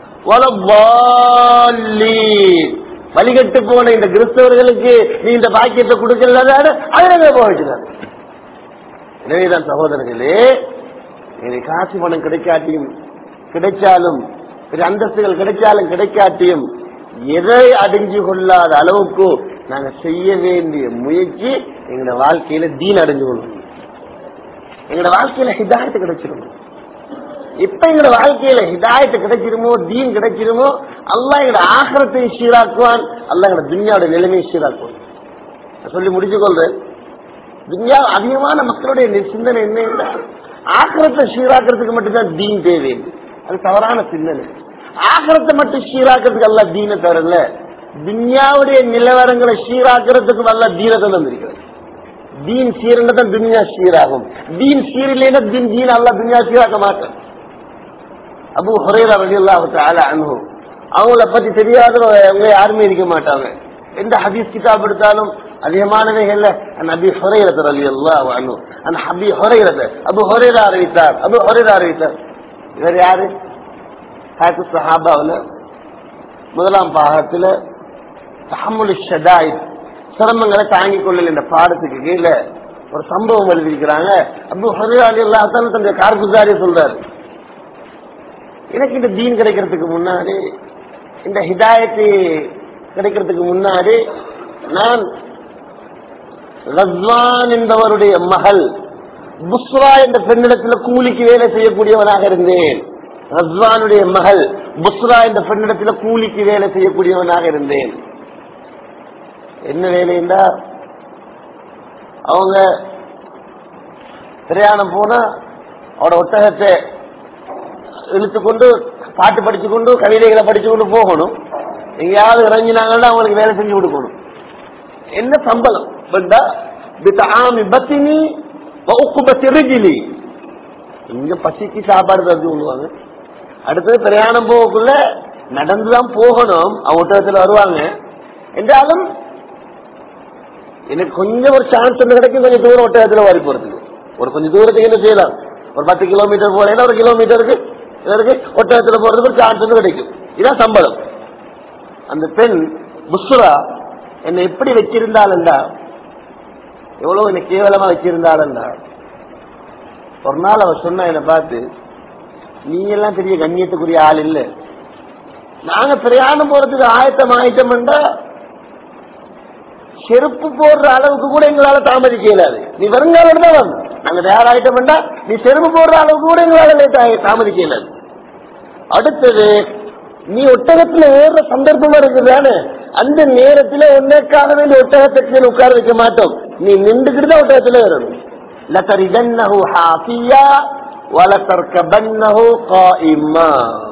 வழிகட்டு போன இந்த கிறிஸ்தவர்களுக்கு நீ இந்த பாக்கியத்தை கொடுக்கலதான அதில் போக வச்சிடாத எனவேதான் சகோதரர்களே எனக்கு காசு பணம் கிடைக்காட்டியும் கிடைச்சாலும் பெரிய அந்தஸ்துகள் கிடைச்சாலும் கிடைக்காட்டியும் எதை அடைஞ்சு கொள்ளாத அளவுக்கு நாங்க செய்ய வேண்டிய முயற்சி எங்களோட வாழ்க்கையில தீன் அடைஞ்சு கொள்ளணும் எங்களோட வாழ்க்கையில ஹிதாயத்து கிடைச்சிடும் இப்ப எங்களோட வாழ்க்கையில ஹிதாயத்து கிடைச்சிருமோ தீன் கிடைச்சிருமோ அல்லாஹ் எங்களோட ஆகரத்தை சீராக்குவான் அல்லாஹ் எங்களோட துன்யாவோட நிலைமையை சீராக்குவான் நான் சொல்லி முடிச்சு கொள்றேன் துன்யா அதிகமான மக்களுடைய நி- சிந்தனை என்ன என்றால், ஆக்கிரத்தை சீராக்கிறதுக்கு மட்டும்தான் தீன் தேவை அது தவறான சிந்தனை ஆக்கிரத்தை மட்டும் சீராக்கிறதுக்கு அல்ல தீனை தரல துன்யாவுடைய நிலவரங்களை சீராக்கிறதுக்கு அல்ல தீனத்தை தந்திருக்கிறது தீன் சீரன தான் துன்யா சீராகும் தீன் சீரில்லைன்னா தீன் தீன் அல்ல துன்யா சீராக்க மாட்டேன் அபு ஹுரேரா ரலியல்லாஹு தஆலா அன்ஹு அவங்கள பத்தி தெரியாதவங்க யாருமே இருக்க மாட்டாங்க எந்த ஹதீஸ் கிதாப் எடுத்தாலும் அதிகமானவைகள்ல அந்த அபி ஹுரைரத் ரலியல்லாஹு அன்ஹு அந்த அபி ஹுரைரத் அபு ஹுரைரா அறிவித்தார் அபு ஹுரைரா அறிவித்தார் இவர் யாரு ஹாக்கு சஹாபாவுல முதலாம் பாகத்துல தஹம்முல் ஷதாயித் சிரமங்களை தாங்கிக் கொள்ளல் என்ற பாடத்துக்கு கீழே ஒரு சம்பவம் எழுதியிருக்கிறாங்க அபு ஹுரைரா ரலியல்லாஹு தஆலா தன்னுடைய கார்குசாரி சொல்றாரு எனக்கு இந்த தீன் கிடைக்கிறதுக்கு முன்னாடி இந்த ஹிதாயத்து கிடைக்கிறதுக்கு முன்னாடி நான் ரஸ்வான் என்பவருடைய மகள் புஸ்ரா என்ற பெண்ணிடத்தில் கூலிக்கு வேலை செய்யக்கூடியவனாக இருந்தேன் ரஸ்வானுடைய மகள் புஸ்ரா என்ற பெண்ணிடத்தில் கூலிக்கு வேலை செய்யக்கூடியவனாக இருந்தேன் என்ன வேலை என்றால் அவங்க பிரயாணம் போனா அவரோட ஒட்டகத்தை இழுத்துக்கொண்டு பாட்டு படிச்சு கொண்டு கவிதைகளை படிச்சு கொண்டு போகணும் எங்கேயாவது இறங்கினாங்கன்னா அவங்களுக்கு வேலை செஞ்சு கொடுக்கணும் என்ன சம்பளம் பண்டா பித்தாமி பத்தினி உக்குபத்தி ரிஜிலி இங்க பசிக்கு சாப்பாடு தந்து விடுவாங்க அடுத்தது பிரயாணம் போகக்குள்ள நடந்துதான் போகணும் அவங்க ஒட்டகத்துல வருவாங்க என்றாலும் எனக்கு கொஞ்சம் ஒரு சான்ஸ் ஒன்று கிடைக்கும் கொஞ்சம் தூரம் ஒட்டகத்துல வரி போறதுக்கு ஒரு கொஞ்சம் தூரத்துக்கு என்ன செய்யலாம் ஒரு பத்து கிலோமீட்டர் போறேன்னா ஒரு கிலோமீட்டருக்கு இதற்கு ஒட்டகத்துல போறதுக்கு ஒரு சான்ஸ் ஒன்று கிடைக்கும் இதான் சம்பளம் அந்த பெண் புஸ்ரா என்னை எப்படி வச்சிருந்தாளா எவ்வளவு என்னை கேவலமா வச்சிருந்தாளா ஒரு நாள் அவ சொன்னா என்னை பார்த்து நீ எல்லாம் பெரிய கண்ணியத்துக்குரிய ஆள் இல்ல நாங்க பிரயாணம் போறதுக்கு ஆயத்தம் ஆயத்தம்டா செருப்பு போடுற அளவுக்கு கூட எங்களால தாமதிக்க இயலாது நீ வருங்காலம் தான் வரணும் நாங்க தயாராயிட்டோம்டா நீ செருப்பு போடுற அளவுக்கு கூட எங்களால late ஆகி- தாமதிக்க இயலாது அடுத்தது நீ ஒட்டகத்துல ஏற சந்தர்ப்பமா இருக்குதானே அந்த நேரத்துல உன்னைக்காக வேண்டிய ஒட்டகத்தை கீழே உட்கார வைக்க மாட்டோம் நீ நின்றுக்கிட்டு தான் ஒட்டகத்துல ஏறணும் لتردنه حافيا ولتركبنه قائما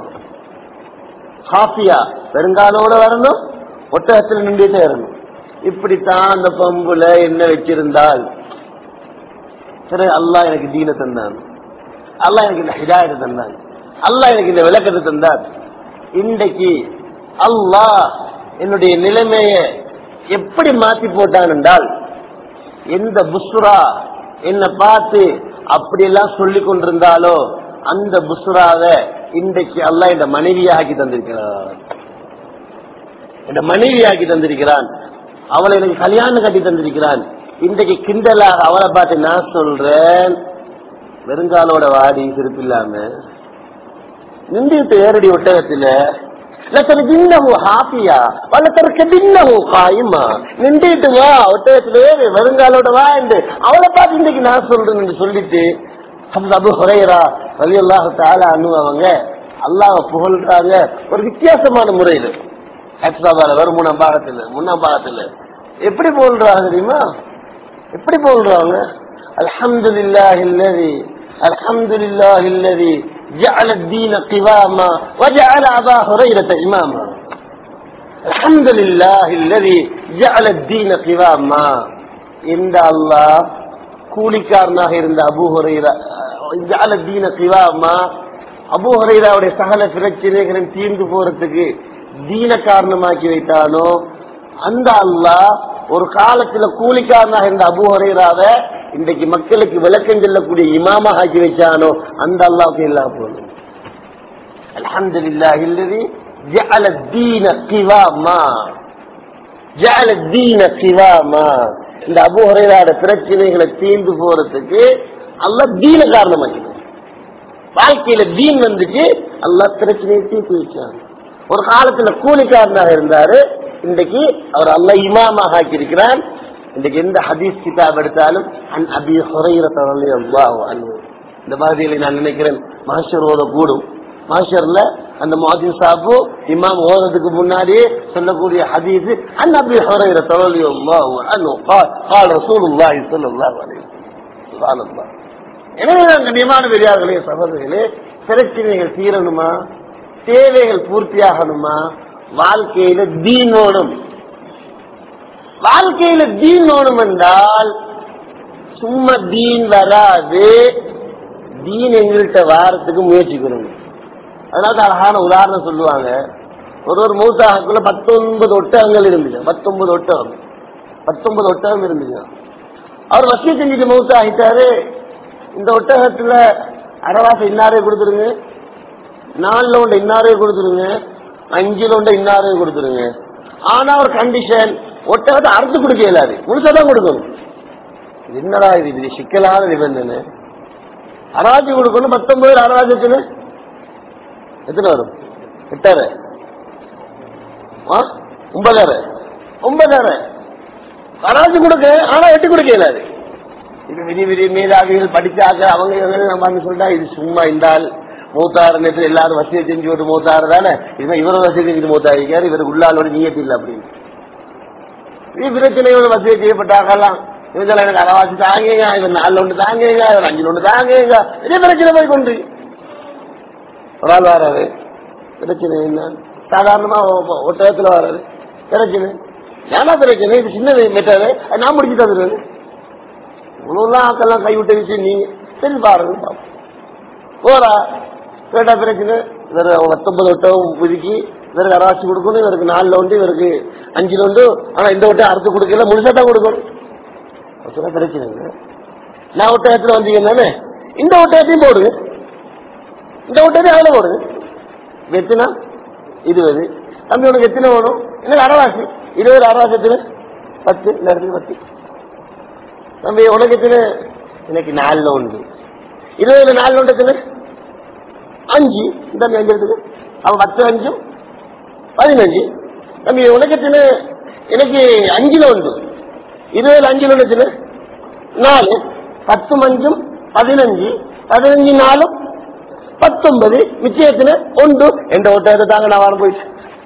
ஹாஃபியா பெருங்காலோட வரணும் ஒட்டகத்தில் நின்றுட்டே வரணும் இப்படித்தான் அந்த பம்புல என்ன வச்சிருந்தால் சரி அல்லாஹ் எனக்கு தீன தந்தான் அல்லாஹ் எனக்கு இந்த ஹிதாயத்தை தந்தான் அல்லாஹ் எனக்கு இந்த விளக்கத்தை தந்தார் இன்றைக்கு அல்லாஹ் என்னுடைய நிலைமைய எப்படி மாத்தி போட்டான் என்றால் எந்த புஸ்ரா என்னை பார்த்து அப்படியெல்லாம் சொல்லி கொண்டிருந்தாலோ அந்த புஸ்ராவை இன்றைக்கு அல்லாஹ் இந்த மனைவியாக்கி தந்திருக்கிறார் இந்த மனைவியாக்கி தந்திருக்கிறான் அவளை எனக்கு கல்யாணம் கட்டி தந்திருக்கிறான் இன்றைக்கு கிண்டலாக அவளை பார்த்து நான் சொல்றேன் வெறுங்காலோட வாடி சிரிப்பில்லாம நின்றுட்டு ஏறடி ஒட்டகத்துல லத்தனஹு ஹாப்பியா வல்லத்தற்கபின்னஹு காயுமா நின்றுட்டு வா ஒட்டகத்துல ஏறு வருங்காலோட வா என்று அவளை பார்த்து இன்றைக்கு நான் சொல்றேன் என்று சொல்லிட்டு ஹம்ஸ் அபு ஹுரைரா ரலியல்லாஹு தஆலா அனு அவங்க அல்லாஹ் புகழ்றாங்க ஒரு வித்தியாசமான முறையில் ஹெப்சாபால வரும் மூணாம் பாகத்துல மூணாம் பாகத்துல எப்படி புகழ்றாங்க தெரியுமா எப்படி புகழ்றாங்க அல்ஹம்துலில்லாஹி அல்லதி அல்ஹம்துலில்லாஹி அல்லதி جعل الدين قواما وجعل أبا هريرة إماما الحمد لله الذي جعل الدين قواما இந்த அல்லாஹ் கூலிக்காரனாக இருந்த அபு ஹுரைரா ஜஅல தீன கிவாமா அபு ஹுரைராவுடைய சகல பிரச்சனைகளும் தீர்ந்து போறதுக்கு தீன காரணமாக்கி வைத்தானோ அந்த அல்லாஹ் ஒரு காலத்துல கூலிக்காரனாக இருந்த அபு ஹுரைராவை இன்றைக்கு மக்களுக்கு விளக்கம் சொல்லக்கூடிய இமாமா ஆக்கி வச்சானோ அந்த அல்லாவுக்கு எல்லா போதும் அல்ஹம்துலில்லாஹி அல்லதி ஜஅல الدين قواما ஜஅல الدين قواما இந்த அபூ ஹுரைராவோட பிரச்சனைகளை தீர்ந்து போறதுக்கு அல்லாஹ் தீன காரணமாக்கினான் வாழ்க்கையில தீன் வந்துச்சு அல்லாஹ் பிரச்சனையை தீர்த்து வச்சான் ஒரு காலத்துல கூலிக்காரனாக இருந்தாரு இன்றைக்கு அவர் அல்லாஹ் இமாமாக ஆக்கியிருக்கிறான் இன்றைக்கு எந்த ஹதீஸ் கிதாப் எடுத்தாலும் அன் அபி ஹுரைரத் ரலியல்லாஹு அன்ஹு இந்த பகுதியில் நான் நினைக்கிறேன் மாஷர் ஓத கூடும் மாஷர்ல அந்த முஹத்தின் சாபு இமாம் ஓதுறதுக்கு முன்னாடியே சொல்லக்கூடிய ஹதீஸ் அன் அபி ஹுரைரத் ரலியல்லாஹு அன்ஹு قال قال رسول الله صلى الله عليه وسلم سبحان الله எனவே நான் கண்ணியமான பெரியார்களே சகோதரர்களே பிரச்சனைகள் தீரணுமா தேவைகள் பூர்த்தியாகணுமா வாழ்க்கையில தீன் ஓடும் வாழ்க்கையில தீன் ஓடும் என்றால் சும்மா தீன் வராது தீன் எங்கள்கிட்ட வாரத்துக்கு முயற்சிக்கணும் அதனால அழகான உதாரணம் சொல்லுவாங்க ஒரு ஒரு மூத்தாக்குள்ள பத்தொன்பது ஒட்டகங்கள் இருந்துச்சு பத்தொன்பது ஒட்டகம் பத்தொன்பது ஒட்டகம் இருந்துச்சு அவர் வசிய செஞ்சுட்டு மௌத்த ஆகிட்டாரு இந்த ஒட்டகத்துல அரைவாசம் இன்னாரே கொடுத்துருங்க நாலுல உண்ட இன்னாரே கொடுத்துருங்க அஞ்சுல உண்ட இன்னாரே கொடுத்துருங்க ஆனா ஒரு கண்டிஷன் ஒட்டகத்தை அறுத்து கொடுக்க இயலாது முழுசாதான் கொடுக்கணும் இது என்னடா இது இது சிக்கலான நிபந்தனை அராஜி கொடுக்கணும் பத்தொன்பது அராஜத்துல எத்தனை வரும் எட்டாறு ஆ? ஒன்பதாறு ஒன்பதாறு அராஜி கொடுக்க ஆனா எட்டு கொடுக்க இயலாது இது விதி விதி மேதாவிகள் படிச்சாக்க அவங்க இவங்க நம்ம வந்து சொல்லிட்டா இது சும்மா இருந்தால் மூத்தாறு நேரத்தில் எல்லாரும் வசதியை செஞ்சு விட்டு மூத்தாறு தானே இதுமாதிரி இவரும் வசதி செஞ்சு மூத்தாரிக்காரு இவருக்கு உள்ளாலோட நீயத்து இல்லை அப்படின்னு இது பிரச்சனையோட வசதி செய்யப்பட்டாக்கலாம் இவங்க எனக்கு அரைவாசி தாங்குங்க இவன் நாலு ஒன்று தாங்குங்க இவன் அஞ்சு ஒன்று தாங்குங்க இதே பிரச்சனை போய் கொண்டு ஒரு ஆள் வராது பிரச்சனை என்ன சாதாரணமா ஒ- ஒட்டகத்துல வராது பிரச்சனை ஏன்னா பிரச்சனை இது சின்னது மெட்டாரு அது நான் முடிச்சு தந்துடுவேன் இவ்வளவுலாம் ஆக்கெல்லாம் கைவிட்ட விஷயம் நீங்க சரி பாருங்க பாப்போம். போறா கேட்டா பிரச்சனை இவர் பத்தொன்பது வட்டம் புதுக்கி இவருக்கு அரைவாசி கொடுக்கணும் இவருக்கு நாலுல உண்டு இவருக்கு அஞ்சுல உண்டு ஆனா இந்த வட்டம் அறுத்து கொடுக்கல முழுசா தான் கொடுக்கணும் சொல்ல பிரச்சனை இல்லை. நான் ஒட்டகத்துல வந்தீங்கன்னானே இந்த ஒட்டகத்தையும் போடுங்க இந்த ஒட்டகத்தையும் அதுல போடுங்க எத்தனை இருபது தம்பி உனக்கு எத்தனை வேணும் எனக்கு அரைவாசி இருபது அரைவாசத்துல பத்து இந்த இடத்துல பத்து தம்பி உனக்கு எத்தனை எனக்கு நாலுல உண்டு இருபதுல நாலுல உண்டு எத்தனை அஞ்சு இந்த தம்பி அஞ்சு எடுத்துக்க அவன் பத்து அஞ்சும் பதினஞ்சு தம்பி உனக்கு எத்தனை எனக்கு அஞ்சுல உண்டு இருபதுல அஞ்சுல உண்டு எத்தனை நாலு பத்து அஞ்சும் பதினஞ்சு பதினஞ்சு நாலும் பத்தொன்பது மிச்சயத்துல ஒன்று என்ற ஒட்டகத்தை தாங்க நான் வாழ போயிட்டு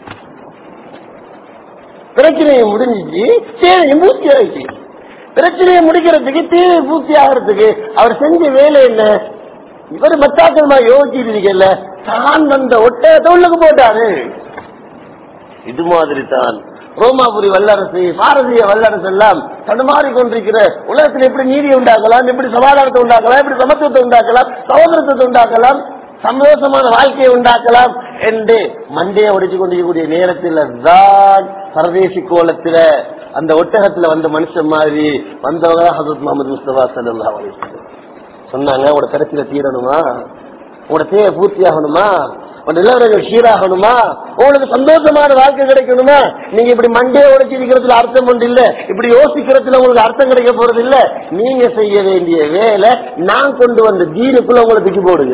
பிரச்சனையை முடிஞ்சிச்சு தேவையும் பூர்த்தி ஆயிடுச்சு பிரச்சனையை முடிக்கிறதுக்கு தேவை பூர்த்தி ஆகிறதுக்கு அவர் செஞ்ச வேலை என்ன இவர் மத்தாக்கமா யோசிச்சுட்டு இருக்கல தான் வந்த ஒட்டகத்தை உள்ளுக்கு போட்டாரு இது மாதிரி தான் ரோமாபுரி வல்லரசு பாரதிய வல்லரசு எல்லாம் தடுமாறி கொண்டிருக்கிற உலகத்தில் எப்படி நீதியை உண்டாக்கலாம் எப்படி சமாதானத்தை உண்டாக்கலாம் எப்படி சமத்துவத்தை உண்டாக்கலாம் சகோதரத்தை உண்டாக்கலாம் சந்தோஷமான வாழ்க்கையை உண்டாக்கலாம் என்று மண்டையை உடைச்சு கொண்டிருக்கக்கூடிய நேரத்தில் தான் பரதேசி கோலத்துல அந்த ஒட்டகத்துல வந்த மனுஷன் மாதிரி வந்தவங்க தான் ஹசரத் முகமது முஸ்தபா சல்லா சொன்னாங்க உங்களோட கருத்துல தீரணுமா உங்களோட தேவை பூர்த்தி ஆகணுமா உங்களோட நிலவரங்கள் சீராகணுமா உங்களுக்கு சந்தோஷமான வாழ்க்கை கிடைக்கணுமா நீங்க இப்படி மண்டையை உடைச்சு இருக்கிறதுல அர்த்தம் ஒன்று இல்ல இப்படி யோசிக்கிறதுல உங்களுக்கு அர்த்தம் கிடைக்க போறது இல்ல நீங்க செய்ய வேண்டிய வேலை நான் கொண்டு வந்த தீனுக்குள்ள உங்களை தூக்கி போடுங்க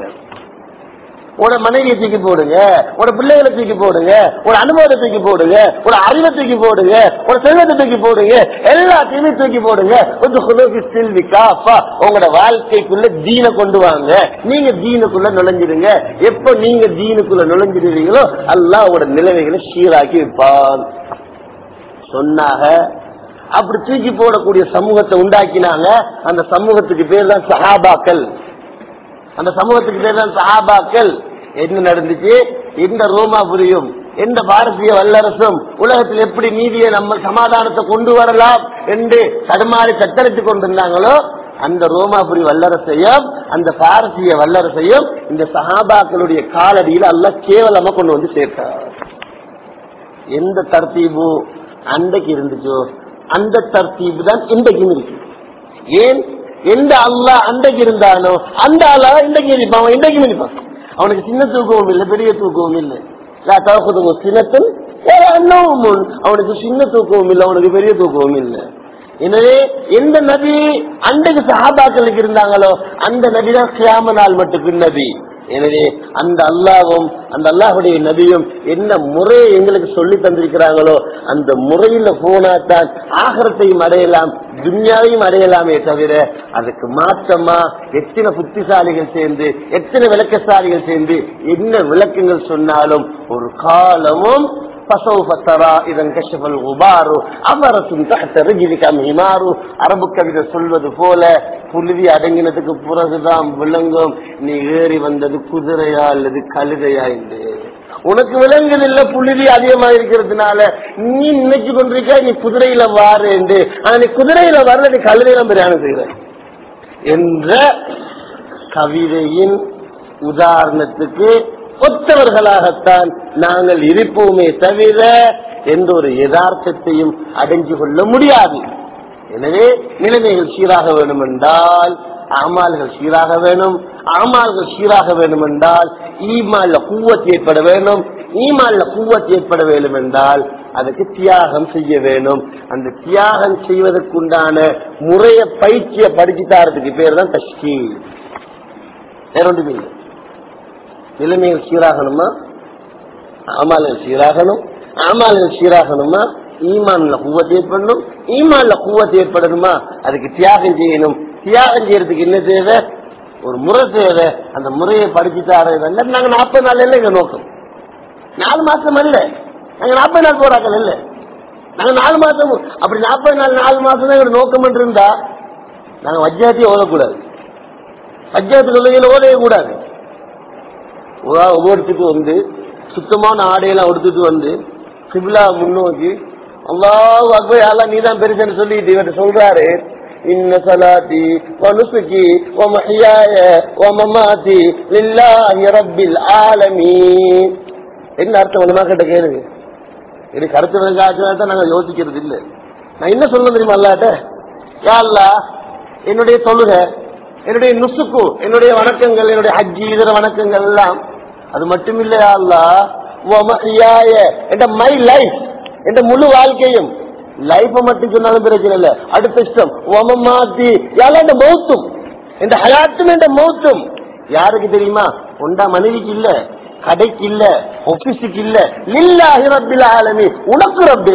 உட மனைவியை தூக்கி போடுங்க உட பிள்ளைகளை தூக்கி போடுங்க உட அனுபவத்தை தூக்கி போடுங்க உட அறிவை தூக்கி போடுங்க உட செல்வத்தை தூக்கி போடுங்க எல்லாத்தையுமே தூக்கி போடுங்க கொஞ்சம் குலோகி செல்வி காப்பா உங்களோட வாழ்க்கைக்குள்ள தீனை கொண்டு வாங்க நீங்க தீனுக்குள்ள நுழைஞ்சிடுங்க எப்ப நீங்க தீனுக்குள்ள நுழைஞ்சிடுவீங்களோ அல்லாஹ் உங்களோட நிலைமைகளை சீராக்கி வைப்பான் சொன்னாங்க அப்படி தூக்கி போடக்கூடிய சமூகத்தை உண்டாக்கினாங்க அந்த சமூகத்துக்கு பேர் தான் சஹாபாக்கள் அந்த சமூகத்துக்கு பேர் தான் சஹாபாக்கள் என்ன நடந்துச்சு இந்த ரோமாபுரியும் எந்த பாரதிய வல்லரசும் உலகத்தில் எப்படி நீதியை நம்ம சமாதானத்தை கொண்டு வரலாம் என்று தடுமாறி தத்தளித்துக் கொண்டிருந்தாங்களோ அந்த ரோமாபுரி வல்லரசையும் அந்த பாரதிய வல்லரசையும் இந்த சஹாபாக்களுடைய காலடியில் அல்ல கேவலமா கொண்டு வந்து சேர்த்தார் எந்த தர்த்தீபு அன்றைக்கு இருந்துச்சோ அந்த தர்த்தீபு தான் இன்றைக்கும் இருக்கு ஏன் எந்த அல்லா அன்றைக்கு இருந்தானோ அந்த அல்லா இன்றைக்கு இருப்பான் அவன் இன்றைக்கும் இருப்பான் அவனுக்கு சின்ன தூக்கமும் இல்லை பெரிய தூக்கமும் இல்லை தவக்குதுங்க சின்னத்தில் அண்ணவும் அவனுக்கு சின்ன தூக்கமும் இல்லை அவனுக்கு பெரிய தூக்கமும் இல்லை எனவே எந்த நபி அன்றைக்கு சஹாபாக்களுக்கு இருந்தாங்களோ அந்த நபி தான் கியாம நாள் மட்டுக்கு நபி எனவே அந்த அல்லாவும் அந்த அல்லாஹுடைய நபியும் என்ன முறையை எங்களுக்கு சொல்லி தந்திருக்கிறாங்களோ அந்த முறையில போனாதான் ஆகரத்தையும் அடையலாம் துன்யாவையும் அடையலாமே தவிர அதுக்கு மாற்றமா எத்தனை புத்திசாலிகள் சேர்ந்து எத்தனை விளக்கசாலிகள் சேர்ந்து என்ன விளக்கங்கள் சொன்னாலும் ஒரு காலமும் அரபு கவிதை சொல்வது போல புழுதி அடங்கினதுக்கு பிறகுதான் விளங்கும் நீ ஏறி வந்தது குதிரையா அல்லது கழுதையா என்று உனக்கு விலங்குகள் இல்ல புழுதி அதிகமா இருக்கிறதுனால நீ நினைச்சு கொண்டிருக்க நீ குதிரையில வாரு என்று ஆனா நீ குதிரையில வரல நீ கழுதையில பிரயாணம் செய்கிற என்ற கவிதையின் உதாரணத்துக்கு ஒத்தவர்களாகத்தான் நாங்கள் இருப்போமே தவிர எந்த ஒரு யதார்த்தத்தையும் அடைஞ்சு கொள்ள முடியாது எனவே நிலைமைகள் சீராக வேண்டும் என்றால் அமால்கள் சீராக வேணும் அமால்கள் சீராக வேண்டும் என்றால் ஈமான்ல கூவத் ஏற்பட வேண்டும் ஈமான்ல கூவத் ஏற்பட வேண்டும் என்றால் அதுக்கு தியாகம் செய்ய வேணும் அந்த தியாகம் செய்வதற்குண்டான முறைய பயிற்சியை படிச்சு தாரதுக்கு பேர் தான் தஷ்கீல் வேற ஒன்றுமே இல்லை நிலைமைகள் சீராகணுமா அமால்கள் சீராகணும் அமால்கள் சீராகணுமா ஈமான்ல குவத் ஏற்படணும் ஈமான்ல குவத் ஏற்படணுமா அதுக்கு தியாகம் செய்யணும் தியாகம் செய்யறதுக்கு என்ன தேவை ஒரு முறை தேவை அந்த முறையை படிச்சு தாரது நாங்க நாற்பது நாள் இல்லை எங்க நோக்கம் நாலு மாசம் அல்ல நாங்க நாற்பது நாள் போறாக்கள் இல்ல நாங்க நாலு மாசம் அப்படி நாற்பது நாள் நாலு மாசம் தான் எங்க நோக்கம் இருந்தா நாங்க வஜ்ஜாத்தையும் ஓதக்கூடாது வஜ்ஜாத்து கொள்கையில ஓதவே கூடாது ஒவ்வொருத்துக்கு வந்து சுத்தமான ஆடையெல்லாம் உடுத்துட்டு வந்து சிபிலா முன்னோக்கி அல்லாஹ் அக்பர் யாரெல்லாம் நீதான் பெருசுன்னு சொல்லிட்டு இவர்கிட்ட சொல்றாரு இன்ன சலாத்தி வனுசுகி வமஹியாய வமமாத்தி லில்லாஹி ரப்பில் ஆலமீன் என்ன அர்த்தம் ஒண்ணுமா கிட்ட கேளுங்க இது கருத்து விளங்காச்சுனா தான் நாங்க யோசிக்கிறது இல்ல நான் என்ன சொல்ல தெரியுமா அல்லாட்ட யா அல்லாஹ் என்னுடைய தொழுகை என்னுடைய நுசுக்கு என்னுடைய வணக்கங்கள் என்னுடைய ஹஜ்ஜி இதர வணக்கங்கள் எல்லாம் அது மட்டும் இல்லையா அல்லா என்ற மை லைஃப் என்ற முழு வாழ்க்கையும் லைஃப மட்டும் சொன்னாலும் பிரச்சனை இல்ல அடுத்த இஷ்டம் ஒமமாத்தி யாரும் இந்த மௌத்தும் இந்த ஹயாத்தும் என்ற மௌத்தும் யாருக்கு தெரியுமா உண்டா மனைவிக்கு இல்ல கடைக்கு இல்ல ஆபீஸுக்கு இல்ல லில்லாஹி ரப்பில் ஆலமி உனக்கு ரப்பு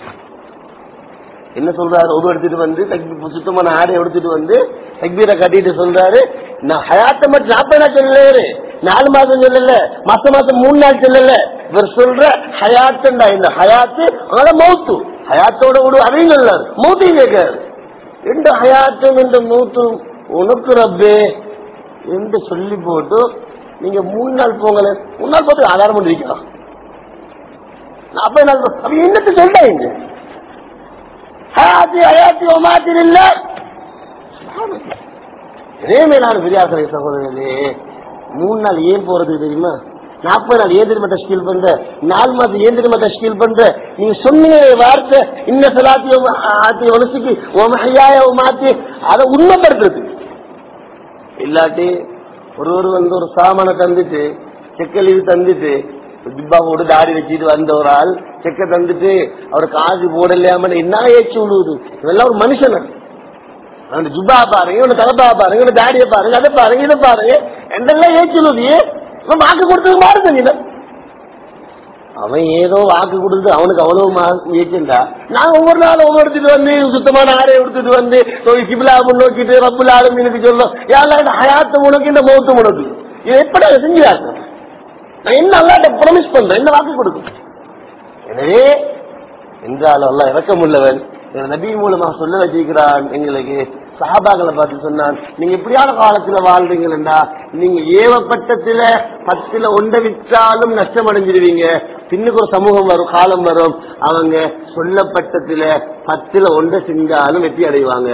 என்ன சொல்றாரு ஒரு எடுத்துட்டு வந்து தக்பீர் சுத்தமான ஆடை எடுத்துட்டு வந்து தக்பீரை கட்டிட்டு சொல்றாரு நான் ஹயாத்த மட்டும் நாற்பது நாள் சொல்லல நாலு மாசம் சொல்லல மாசம் மாசம் மூணு நாள் சொல்லல இவர் சொல்ற ஹயாத்துண்டா இந்த ஹயாத்து அதனால மௌத்து ஹயாத்தோட விடு அதையும் சொல்லாரு மௌத்தையும் கேட்காரு எந்த ஹயாத்தும் இந்த மௌத்தும் உனக்கு ரப்பே என்று சொல்லி போட்டு நீங்க மூணு நாள் போங்கல மூணு நாள் போட்டு ஆதாரம் பண்ணிருக்கலாம் நாற்பது நாள் அப்ப என்னத்தை சொல்றாங்க ஹயாத்தி ஹயாத்தி ஒமாத்தில் இல்ல இதே மேலான பெரியாசனை சகோதரர்களே மூணு நாள் ஏன் போறது தெரியுமா நாற்பது நாள் ஏன் தெரியுமா தஷ்கீல் பண்ற நாலு மாதம் ஏன் தெரியுமா தஷ்கீல் பண்ற நீங்க சொன்னீங்க வார்த்தை இன்ன சலாத்தி ஆத்தி ஒலசிக்கு ஓமஹையாய மாத்தி அதை உண்மைப்படுத்துறது இல்லாட்டி ஒரு ஒரு வந்து ஒரு சாமான தந்துட்டு செக்கலீவு தந்துட்டு ஜிப்பாவோடு தாடி வச்சுட்டு வந்த ஒரு ஆள் செக்க தந்துட்டு அவர் காசு போடலையாம என்ன ஏச்சு விழுவுது இதெல்லாம் ஒரு மனுஷன் அந்த ஜுப்பா பாருங்க இவன தலப்பா பாருங்க இவன தாடியை பாருங்க அதை பாருங்க இதை பாருங்க என்னெல்லாம் ஏச்சு விழுவுது இவன் வாக்கு கொடுத்தது மாறுது அவன் ஏதோ வாக்கு கொடுத்து அவனுக்கு அவ்வளவு முயற்சிண்டா நான் ஒவ்வொரு நாளும் ஒவ்வொரு எடுத்துட்டு வந்து சுத்தமான ஆடையை எடுத்துட்டு வந்து கிபிலா முன்னோக்கிட்டு ரப்புல ஆளுமீனுக்கு சொல்லும் யாரெல்லாம் இந்த ஹயாத்த உனக்கு இந்த மௌத்து உனக்கு இது எப்படி அதை செஞ்சுறாங்க நான் என்ன அல்லாட்ட ப்ரொமிஸ் பண்றேன் என்ன வாக்கு கொடுக்கும் எனவே என்றாலும் அல்ல இறக்கம் உள்ளவன் நபி மூலமா சொல்ல வச்சிருக்கிறான் எங்களுக்கு சஹாபாக்களை பார்த்து சொன்னான் நீங்க எப்படியான காலத்துல வாழ்றீங்களா நீங்க ஏவப்பட்டத்துல பத்துல ஒன்றை விற்றாலும் நஷ்டம் அடைஞ்சிருவீங்க பின்னுக்கு ஒரு சமூகம் வரும் காலம் வரும் அவங்க சொல்லப்பட்டத்துல பத்துல ஒன்றை செஞ்சாலும் வெற்றி அடைவாங்க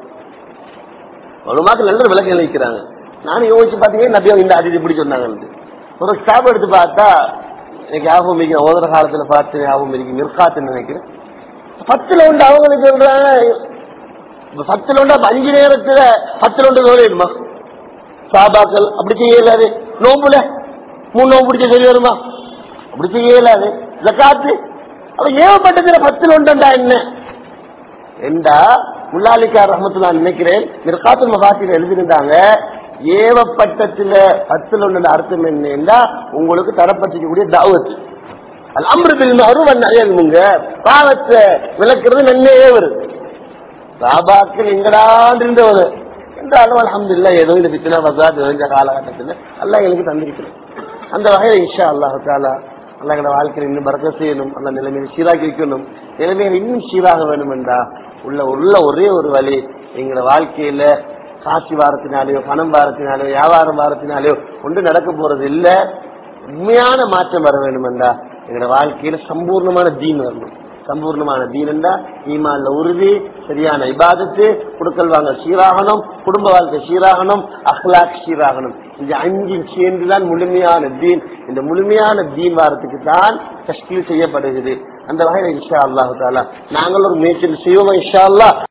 ஒரு மாதம் நல்ல விளக்கம் நினைக்கிறாங்க நானும் யோசிச்சு பாத்தீங்கன்னா நபி இந்த அதிதி இப்படி சொன்னாங்க ஒரு ஸ்டாப் எடுத்து பார்த்தா எனக்கு ஞாபகம் இருக்கு ஓதுற காலத்துல பார்த்து ஞாபகம் இருக்கு நிற்காத்துன்னு நினைக்கிறேன் பத்துல ஒன்று அவங்க சொல்றாங்க பத்துல ஒன்று அஞ்சு நேரத்துல பத்துல ஒன்று நோயிடுமா சாபாக்கள் அப்படி செய்யலாது நோம்புல மூணு நோம்பு பிடிச்ச சரி வருமா அப்படி செய்யலாது ஜக்காத்து அப்ப ஏவப்பட்டதுல பத்துல ஒன்றுண்டா என்ன என்றா முல்லாலிக்கார் ரஹமத்துல்லா நினைக்கிறேன் மிர்காத்துல் மகாத்தில் எழுதியிருந்தாங்க ஏவப்பட்டத்துல பத்துல ஒன்று அர்த்தம் என்னன்னா உங்களுக்கு தரப்பட்டிருக்கக்கூடிய தாவத் அது அமிர்தில் மரும் நிறையங்க பாவத்தை விளக்குறது நன்னே வருது சாபாக்கள் எங்கடான் இருந்தவர் என்றாலும் அலமது இல்ல ஏதோ இந்த பித்தனா பசாத் நிறைஞ்ச காலகட்டத்தில் அல்ல எங்களுக்கு தந்திருக்கிறேன் அந்த வகையில இஷா அல்லாஹு தாலா அல்ல எங்களோட வாழ்க்கையில் இன்னும் பறக்க செய்யணும் அல்ல நிலைமையை சீராக்கி வைக்கணும் நிலைமையை இன்னும் சீராக வேணும் என்றா உள்ள உள்ள ஒரே ஒரு வழி எங்களோட வாழ்க்கையில காட்சி வாரத்தினாலேயோ பணம் வாரத்தினாலேயோ வியாபாரம் வாரத்தினாலேயோ ஒன்று நடக்க போறது இல்ல உண்மையான மாற்றம் வர வேண்டும் என்றா எங்களோட வாழ்க்கையில சம்பூர்ணமான தீன் வரணும் சம்பூர்ணமான தீன் என்றா ஈமான்ல உறுதி சரியான இபாதத்து குடுக்கல் வாங்க சீராகணும் குடும்ப வாழ்க்கை சீராகணும் அஹ்லாக் சீராகணும் இந்த அஞ்சு சேர்ந்துதான் முழுமையான தீன் இந்த முழுமையான தீன் வாரத்துக்கு தான் தஷ்கீல் செய்யப்படுகிறது அந்த வகையில் இன்ஷா அல்லாஹு தாலா நாங்கள் ஒரு முயற்சி செய்வோமா இன்ஷா அல்லா